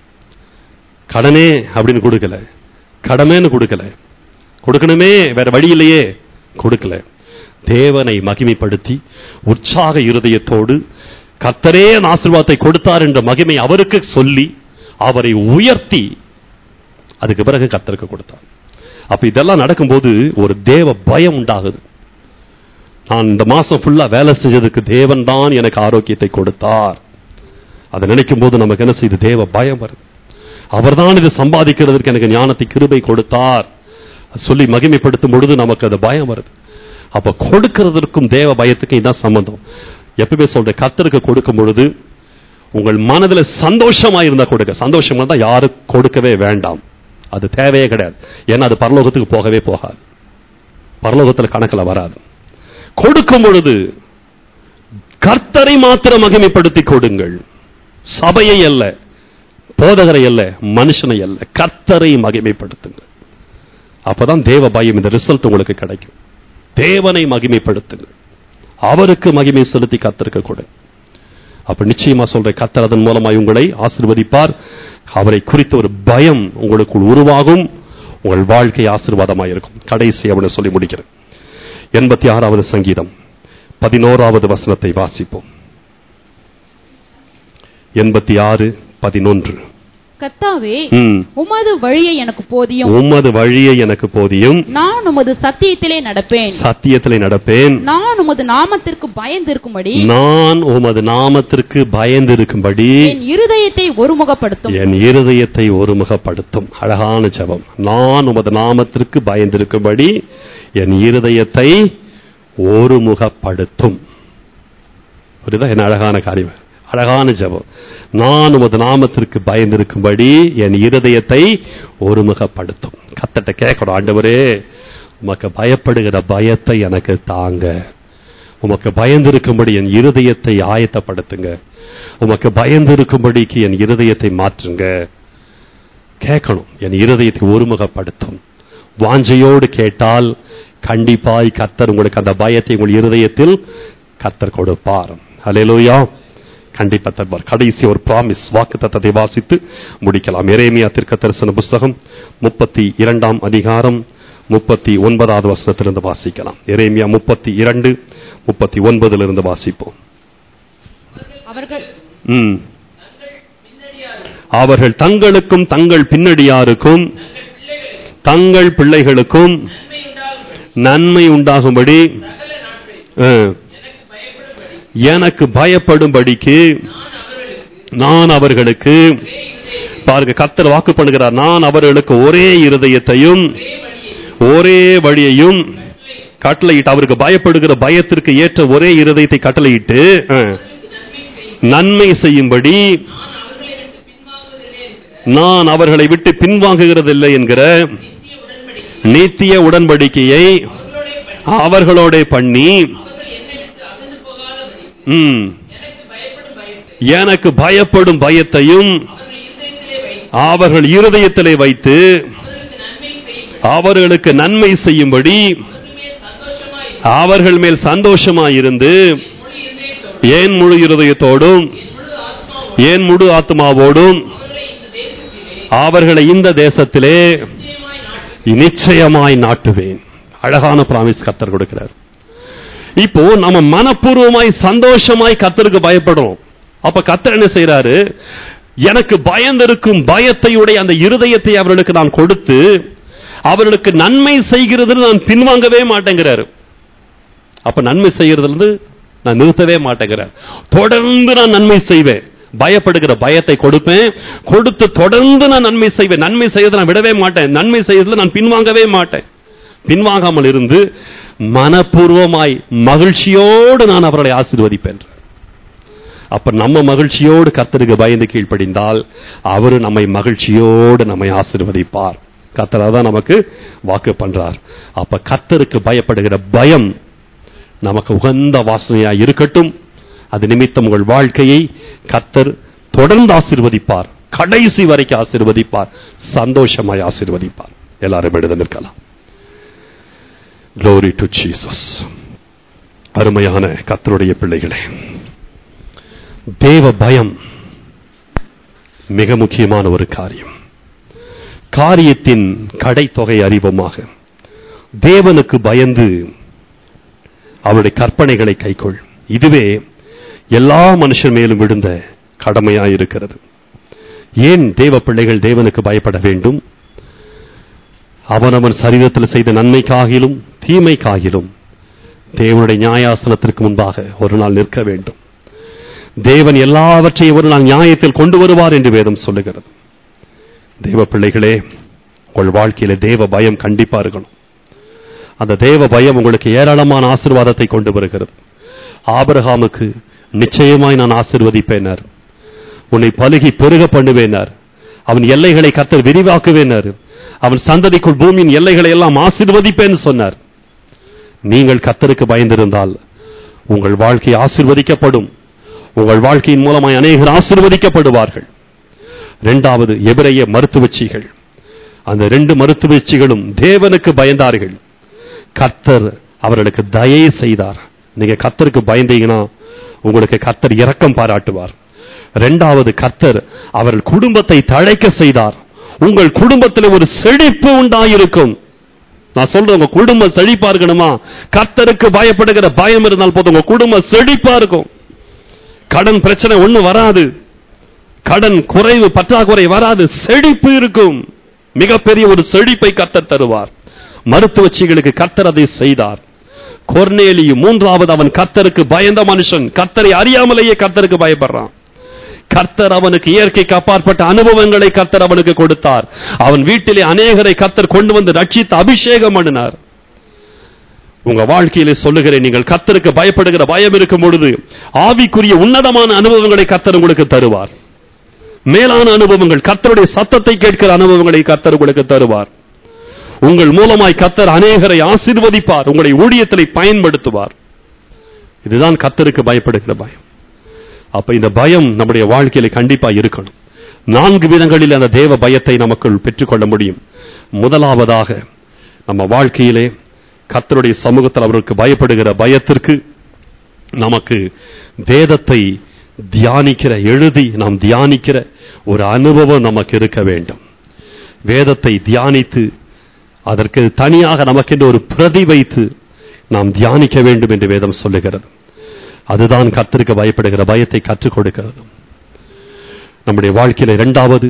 கடனே அப்படின்னு கொடுக்கல கடமைன்னு கொடுக்கல கொடுக்கணுமே வேற வழி இல்லையே கொடுக்கல தேவனை மகிமைப்படுத்தி உற்சாக இருதயத்தோடு கர்த்தரே அந்த ஆசீர்வாதத்தை கொடுத்தார் என்ற மகிமை அவருக்கு சொல்லி அவரை உயர்த்தி அதுக்கு பிறகு கர்த்தருக்கு கொடுத்தார் அப்ப இதெல்லாம் நடக்கும்போது ஒரு தேவ பயம் உண்டாகுது நான் இந்த மாசம் ஃபுல்லா வேலை செஞ்சதுக்கு தேவன் தான் எனக்கு ஆரோக்கியத்தை கொடுத்தார் அதை நினைக்கும் போது நமக்கு என்ன செய்யுது தேவ பயம் வருது அவர்தான் இது சம்பாதிக்கிறதுக்கு எனக்கு ஞானத்தை கிருபை கொடுத்தார் சொல்லி மகிமைப்படுத்தும் பொழுது நமக்கு அது பயம் வருது அப்ப கொடுக்கிறதற்கும் தேவ பயத்துக்கும் இதான் சம்பந்தம் எப்பவுமே சொல்றேன் கர்த்தருக்கு கொடுக்கும் பொழுது உங்கள் மனதில் சந்தோஷமா இருந்தா கொடுக்க சந்தோஷமா இருந்தா யாரும் கொடுக்கவே வேண்டாம் அது தேவையே கிடையாது ஏன்னா அது பரலோகத்துக்கு போகவே போகாது பரலோகத்தில் கணக்கில் வராது கொடுக்கும் பொழுது கர்த்தரை மாத்திரம் மகிமைப்படுத்தி கொடுங்கள் சபையை அல்ல போதகரை அல்ல மனுஷனை அல்ல கர்த்தரை மகிமைப்படுத்துங்கள் அப்பதான் தேவ பயம் இந்த ரிசல்ட் உங்களுக்கு கிடைக்கும் தேவனை மகிமைப்படுத்துங்கள் அவருக்கு மகிமை செலுத்தி கத்தருக்கு கொடு அப்ப நிச்சயமா சொல்ற கத்தர் அதன் மூலமாய் உங்களை ஆசீர்வதிப்பார் அவரை குறித்த ஒரு பயம் உங்களுக்குள் உருவாகும் உங்கள் வாழ்க்கை ஆசீர்வாதமாக இருக்கும் கடைசி அவனை சொல்லி முடிக்கிறேன் எண்பத்தி ஆறாவது சங்கீதம் பதினோராவது வசனத்தை வாசிப்போம் எண்பத்தி ஆறு பதினொன்று கத்தாவே ம். உமது வழியை எனக்கு போதியும் உமது வழியை எனக்கு போதியும் நான் உமது சத்தியத்திலே நடப்பேன் சத்தியத்திலே நடப்பேன் நான் உமது நாமத்திற்கு பயந்திருக்கும்படி நான் உமது நாமத்திற்கு பயந்திருக்கும்படி என் இருதயத்தை ஒருமுகப்படுத்தும் என் இருதயத்தை ஒருமுகப்படுத்தும் அழகான ஜெபம் நான் உமது நாமத்திற்கு பயந்திருக்கும்படி என் இருதயத்தை ஒருமுகப்படுத்தும் புரியுதா என்ன அழகான காரியம் அழகான ஜெபம் நான் உமது நாமத்திற்கு பயந்திருக்கும்படி என் இருதயத்தை ஒருமுகப்படுத்தும் கத்தட்ட கேட்கணும் ஆண்டவரே உமக்கு பயப்படுகிற பயத்தை எனக்கு தாங்க உமக்கு பயந்திருக்கும்படி என் இருதயத்தை ஆயத்தப்படுத்துங்க உமக்கு பயந்திருக்கும்படிக்கு என் இருதயத்தை மாற்றுங்க கேட்கணும் என் இருதயத்தை ஒருமுகப்படுத்தும் வாஞ்சையோடு கேட்டால் கண்டிப்பாய் கர்த்தர் உங்களுக்கு அந்த பயத்தை உங்கள் இருதயத்தில் கர்த்தர் கொடுப்பார் ஹalleluya கண்டிப்பா தருவார் கடைசி ஒரு ப்ராமிஸ் வாக்கு தத்தத்தை வாசித்து முடிக்கலாம் எரேமியா தீர்க்க தரிசன புஸ்தகம் முப்பத்தி இரண்டாம் அதிகாரம் முப்பத்தி ஒன்பதாவது வசனத்திலிருந்து வாசிக்கலாம் எரேமியா முப்பத்தி இரண்டு முப்பத்தி ஒன்பதிலிருந்து வாசிப்போம் அவர்கள் ம். அவர்கள் தங்களுக்கும் தங்கள் பின்னடியாருக்கும் தங்கள் பிள்ளைகளுக்கும் நன்மை உண்டாகும்படி ஆ, எனக்கு பயப்படும்படிக்கு நான் அவர்களுக்கு பாருங்க கர்த்தர் வாக்கு பண்ணுகிறார் நான் அவர்களுக்கு ஒரே இருதயத்தையும் ஒரே வழியையும் கட்டளையிட்டு அவருக்கு பயப்படுகிற பயத்திற்கு ஏற்ற ஒரே இருதயத்தை கட்டளையிட்டு ஆ, நன்மை செய்யும்படி நான் அவர்களை விட்டு பின்வாங்குகிறதில்லை என்கிற நித்திய உடன்படிக்கையை அவர்களோட பண்ணி ம், எனக்கு பயப்படும் பயத்தையும் அவர்கள் இருதயத்திலே வைத்து அவர்களுக்கு நன்மை செய்யும்படி அவர்கள் மேல் சந்தோஷமாயிருந்து ஏன் முழு இருதயத்தோடும் ஏன் முழு ஆத்மாவோடும் அவர்களை இந்த தேசத்திலே நிச்சயமாய் நாட்டுவேன் அழகான பிராமிஸ் கத்தர் கொடுக்கிறார் இப்போ நம்ம மனப்பூர்வமாய் சந்தோஷமாய் கத்தருக்கு பயப்படுறோம் அப்ப கத்தர் என்ன செய்யறாரு எனக்கு பயந்திருக்கும் பயத்தையுடைய அந்த இருதயத்தை அவர்களுக்கு நான் கொடுத்து அவர்களுக்கு நன்மை செய்கிறதுல நான் பின்வாங்கவே மாட்டேங்கிறாரு அப்ப நன்மை செய்யறதுல இருந்து நான் நிறுத்தவே மாட்டேங்கிறேன் தொடர்ந்து நான் நன்மை செய்வேன் பயப்படுகிற பயத்தை கொடுப்பேன் கொடுத்து தொடர்ந்து நான் நன்மை செய்வேன் நன்மை செய்யறதை நான் விடவே மாட்டேன் நன்மை செய்யறதுல நான் பின்வாங்கவே மாட்டேன் பின்வாங்காமல் இருந்து மனப்பூர்வமாய் மகிழ்ச்சியோடு நான் அவர்களை ஆசீர்வதிப்பேன் அப்ப நம்ம மகிழ்ச்சியோடு கர்த்தருக்கு பயந்து கீழ்ப்படிந்தால் அவரு நம்மை மகிழ்ச்சியோடு நம்மை ஆசீர்வதிப்பார் கர்த்தர் தான் நமக்கு வாக்கு பண்றார் அப்ப கர்த்தருக்கு பயப்படுகிற பயம் நமக்கு உகந்த வாசனையா இருக்கட்டும் அது நிமித்தம் உங்கள் வாழ்க்கையை கர்த்தர் தொடர்ந்து ஆசீர்வதிப்பார் கடைசி வரைக்கும் ஆசீர்வதிப்பார் சந்தோஷமாய் ஆசீர்வதிப்பார் எல்லாரும் எழுத நிற்கலாம் Glory to Jesus. அருமையான கர்த்தருடைய பிள்ளைகளே தேவ பயம் மிக முக்கியமான ஒரு காரியம் காரியத்தின் கடைத்தொகை அறிவுமாக தேவனுக்கு பயந்து அவருடைய கற்பனைகளை கைக்கொள் இதுவே எல்லா மனுஷர் மேலும் விழுந்த கடமையாயிருக்கிறது ஏன் தேவ பிள்ளைகள் தேவனுக்கு பயப்பட வேண்டும் அவனவன் சரீரத்தில் செய்த நன்மைக்காகிலும் தீமைக்காகிலும் தேவனுடைய நியாயாசனத்திற்கு முன்பாக ஒரு நாள் நிற்க வேண்டும் தேவன் எல்லாவற்றையும் ஒரு நாள் நியாயத்தில் கொண்டு வருவார் என்று வேதம் சொல்லுகிறது தேவ பிள்ளைகளே உங்கள் வாழ்க்கையில தேவ பயம் கண்டிப்பா இருக்கணும் அந்த தேவ பயம் உங்களுக்கு ஏராளமான ஆசீர்வாதத்தை கொண்டு வருகிறது ஆபிரகாமுக்கு நிச்சயமாய் நான் ஆசீர்வதிப்பேனார் உன்னை பலுகி பெருக பண்ணுவேனார் அவன் எல்லைகளை கத்தர் விரிவாக்குவேனார் அவன் சந்ததிக்குள் பூமியின் எல்லைகளை எல்லாம் ஆசீர்வதிப்பேன்னு சொன்னார் நீங்கள் கத்தருக்கு பயந்திருந்தால் உங்கள் வாழ்க்கை ஆசீர்வதிக்கப்படும் உங்கள் வாழ்க்கையின் மூலமாய் அநேகர் ஆசீர்வதிக்கப்படுவார்கள் இரண்டாவது எபிரைய மருத்துவச்சிகள் அந்த ரெண்டு மருத்துவச்சிகளும் தேவனுக்கு பயந்தார்கள் கர்த்தர் அவர்களுக்கு தயை செய்தார் நீங்க கர்த்தருக்கு பயந்தீங்கன்னா உங்களுக்கு கர்த்தர் இரக்கம் பாராட்டுவார் இரண்டாவது கர்த்தர் அவர்கள் குடும்பத்தை தழைக்க செய்தார் உங்கள் குடும்பத்தில் ஒரு செழிப்பு உண்டாயிருக்கும் நான் சொல்றேன் உங்க குடும்பம் செழிப்பா இருக்கணுமா கர்த்தருக்கு பயப்படுகிற பயம் இருந்தால் போதும் உங்க குடும்பம் செழிப்பா இருக்கும் கடன் பிரச்சனை ஒண்ணு வராது கடன் குறைவு பற்றாக்குறை வராது செழிப்பு இருக்கும் மிகப்பெரிய ஒரு செழிப்பை கர்த்தர் தருவார் மருத்துவச்சிகளுக்கு கர்த்தர் அதை செய்தார் கொர்நேலியு மூன்றாவது அவன் கர்த்தருக்கு பயந்த மனுஷன் கர்த்தரை அறியாமலேயே கர்த்தருக்கு பயப்படுறான் கர்த்தர் அவனுக்கு இயற்கைக்கு அப்பாற்பட்ட அனுபவங்களை கர்த்தர் அவனுக்கு கொடுத்தார் அவன் வீட்டிலே அநேகரை கர்த்தர் கொண்டு வந்து ரட்சித்து அபிஷேகம் பண்ணினார் உங்க வாழ்க்கையிலே சொல்லுகிறேன் நீங்கள் கர்த்தருக்கு பயப்படுகிற பயம் இருக்கும் பொழுது ஆவிக்குரிய உன்னதமான அனுபவங்களை கர்த்தர் உங்களுக்கு தருவார் மேலான அனுபவங்கள் கர்த்தருடைய சத்தத்தை கேட்கிற அனுபவங்களை கர்த்தர் உங்களுக்கு தருவார் உங்கள் மூலமாய் கர்த்தர் அநேகரை ஆசீர்வதிப்பார் உங்களை ஊழியத்திலே பயன்படுத்துவார் இதுதான் கர்த்தருக்கு பயப்படுகிற பயம் அப்ப இந்த பயம் நம்முடைய வாழ்க்கையில கண்டிப்பா இருக்கணும் நான்கு விதங்களில் அந்த தேவ பயத்தை நமக்குள் பெற்றுக்கொள்ள முடியும் முதலாவதாக நம்ம வாழ்க்கையிலே கர்த்தருடைய சமூகத்தில் அவருக்கு பயப்படுகிற பயத்திற்கு நமக்கு வேதத்தை தியானிக்கிற எழுதி நாம் தியானிக்கிற ஒரு அனுபவம் நமக்கு இருக்க வேண்டும் வேதத்தை தியானித்து அதற்கு தனியாக நமக்கென்று ஒரு பிரதி வைத்து நாம் தியானிக்க வேண்டும் என்று வேதம் சொல்லுகிறது அதுதான் கர்த்தருக்கு பயப்படுகிற பயத்தை கற்றுக் கொடுக்கிறது நம்முடைய வாழ்க்கையில இரண்டாவது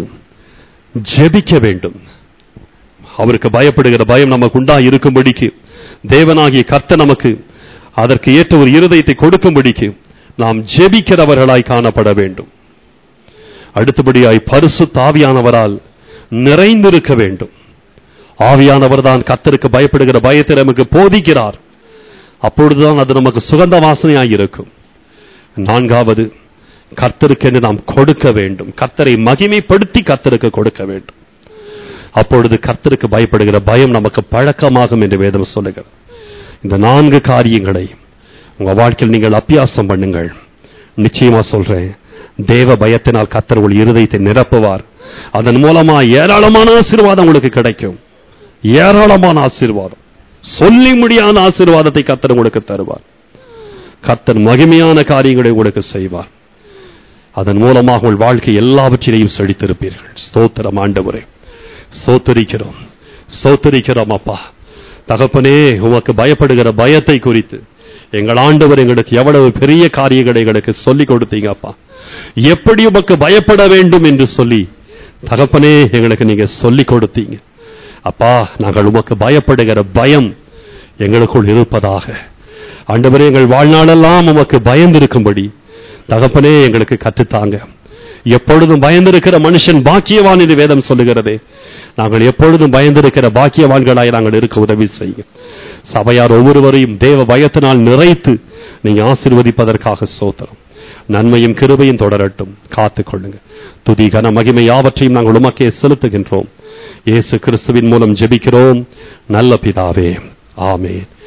ஜெபிக்க வேண்டும் அவருக்கு பயப்படுகிற பயம் நமக்கு உண்டா இருக்கும்படிக்கு தேவனாகிய கர்த்தர் நமக்கு அதற்கு ஏற்ற ஒரு இருதயத்தை கொடுக்கும்படிக்கு நாம் ஜெபிக்கிறவர்களாய் காணப்பட வேண்டும் அடுத்தபடியாய் பரிசு தாவியானவரால் நிறைந்திருக்க வேண்டும் ஆவியானவர் தான் கர்த்தருக்கு பயப்படுகிற பயத்தை நமக்கு போதிக்கிறார் அப்பொழுதுதான் அது நமக்கு சுகந்த வாசனையாய் இருக்கும் நான்காவது கர்த்தருக்கென்று நாம் கொடுக்க வேண்டும் கர்த்தரை மகிமைப்படுத்தி கர்த்தருக்கு கொடுக்க வேண்டும் அப்பொழுது கர்த்தருக்கு பயப்படுகிற பயம் நமக்கு பழக்கமாகும் என்று வேதம் சொல்லுகிறது இந்த நான்கு காரியங்களை உங்க வாழ்க்கையில் நீங்கள் அபியாசம் பண்ணுங்கள் நிச்சயமா சொல்றேன் தேவ பயத்தினால் கர்த்தர் உங்கள் இருதயத்தை நிரப்புவார் அதன் மூலமா ஏராளமான ஆசீர்வாதம் உங்களுக்கு கிடைக்கும் ஏராளமான ஆசீர்வாதம் சொல்லி முடியாத ஆசீர்வாதத்தை கர்த்தர் உங்களுக்கு தருவார் கர்த்தர் மகிமையான காரியங்களை உங்களுக்கு செய்வார் அதன் மூலமாக உங்கள் வாழ்க்கை எல்லாவற்றிலையும் செழித்திருப்பீர்கள் ஸ்தோத்திரம் ஆண்டவரே சோத்தரிக்கிறோம் சோத்தரிக்கிறோம் அப்பா தகப்பனே உமக்கு பயப்படுகிற பயத்தை குறித்து எங்கள் ஆண்டவர் எங்களுக்கு எவ்வளவு பெரிய காரியங்களை எங்களுக்கு சொல்லிக் கொடுத்தீங்க அப்பா எப்படி உமக்கு பயப்பட வேண்டும் என்று சொல்லி தகப்பனே எங்களுக்கு நீங்க சொல்லிக் கொடுத்தீங்க அப்பா நாங்கள் உமக்கு பயப்படுகிற பயம் எங்களுக்குள் இருப்பதாக ஆண்டவரே எங்கள் வாழ்நாளெல்லாம் உமக்கு பயந்திருக்கும்படி தகப்பனே எங்களுக்கு கற்றுத்தாங்க எப்பொழுதும் பயந்திருக்கிற மனுஷன் பாக்கியவான் என்று வேதம் சொல்லுகிறதே நாங்கள் எப்பொழுதும் பயந்திருக்கிற பாக்கியவான்களாய் நாங்கள் இருக்க உதவி செய்யும் சபையார் ஒவ்வொருவரையும் தேவ பயத்தினால் நிறைத்து நீங்க ஆசீர்வதிப்பதற்காக சோத்திரம் நன்மையும் கிருபையும் தொடரட்டும் காத்துக் கொள்ளுங்க துதி கன மகிமை யாவற்றையும் நாங்கள் உமக்கே செலுத்துகின்றோம் இயேசு கிறிஸ்துவின் மூலம் ஜெபிக்கிறோம் நல்ல பிதாவே ஆமென்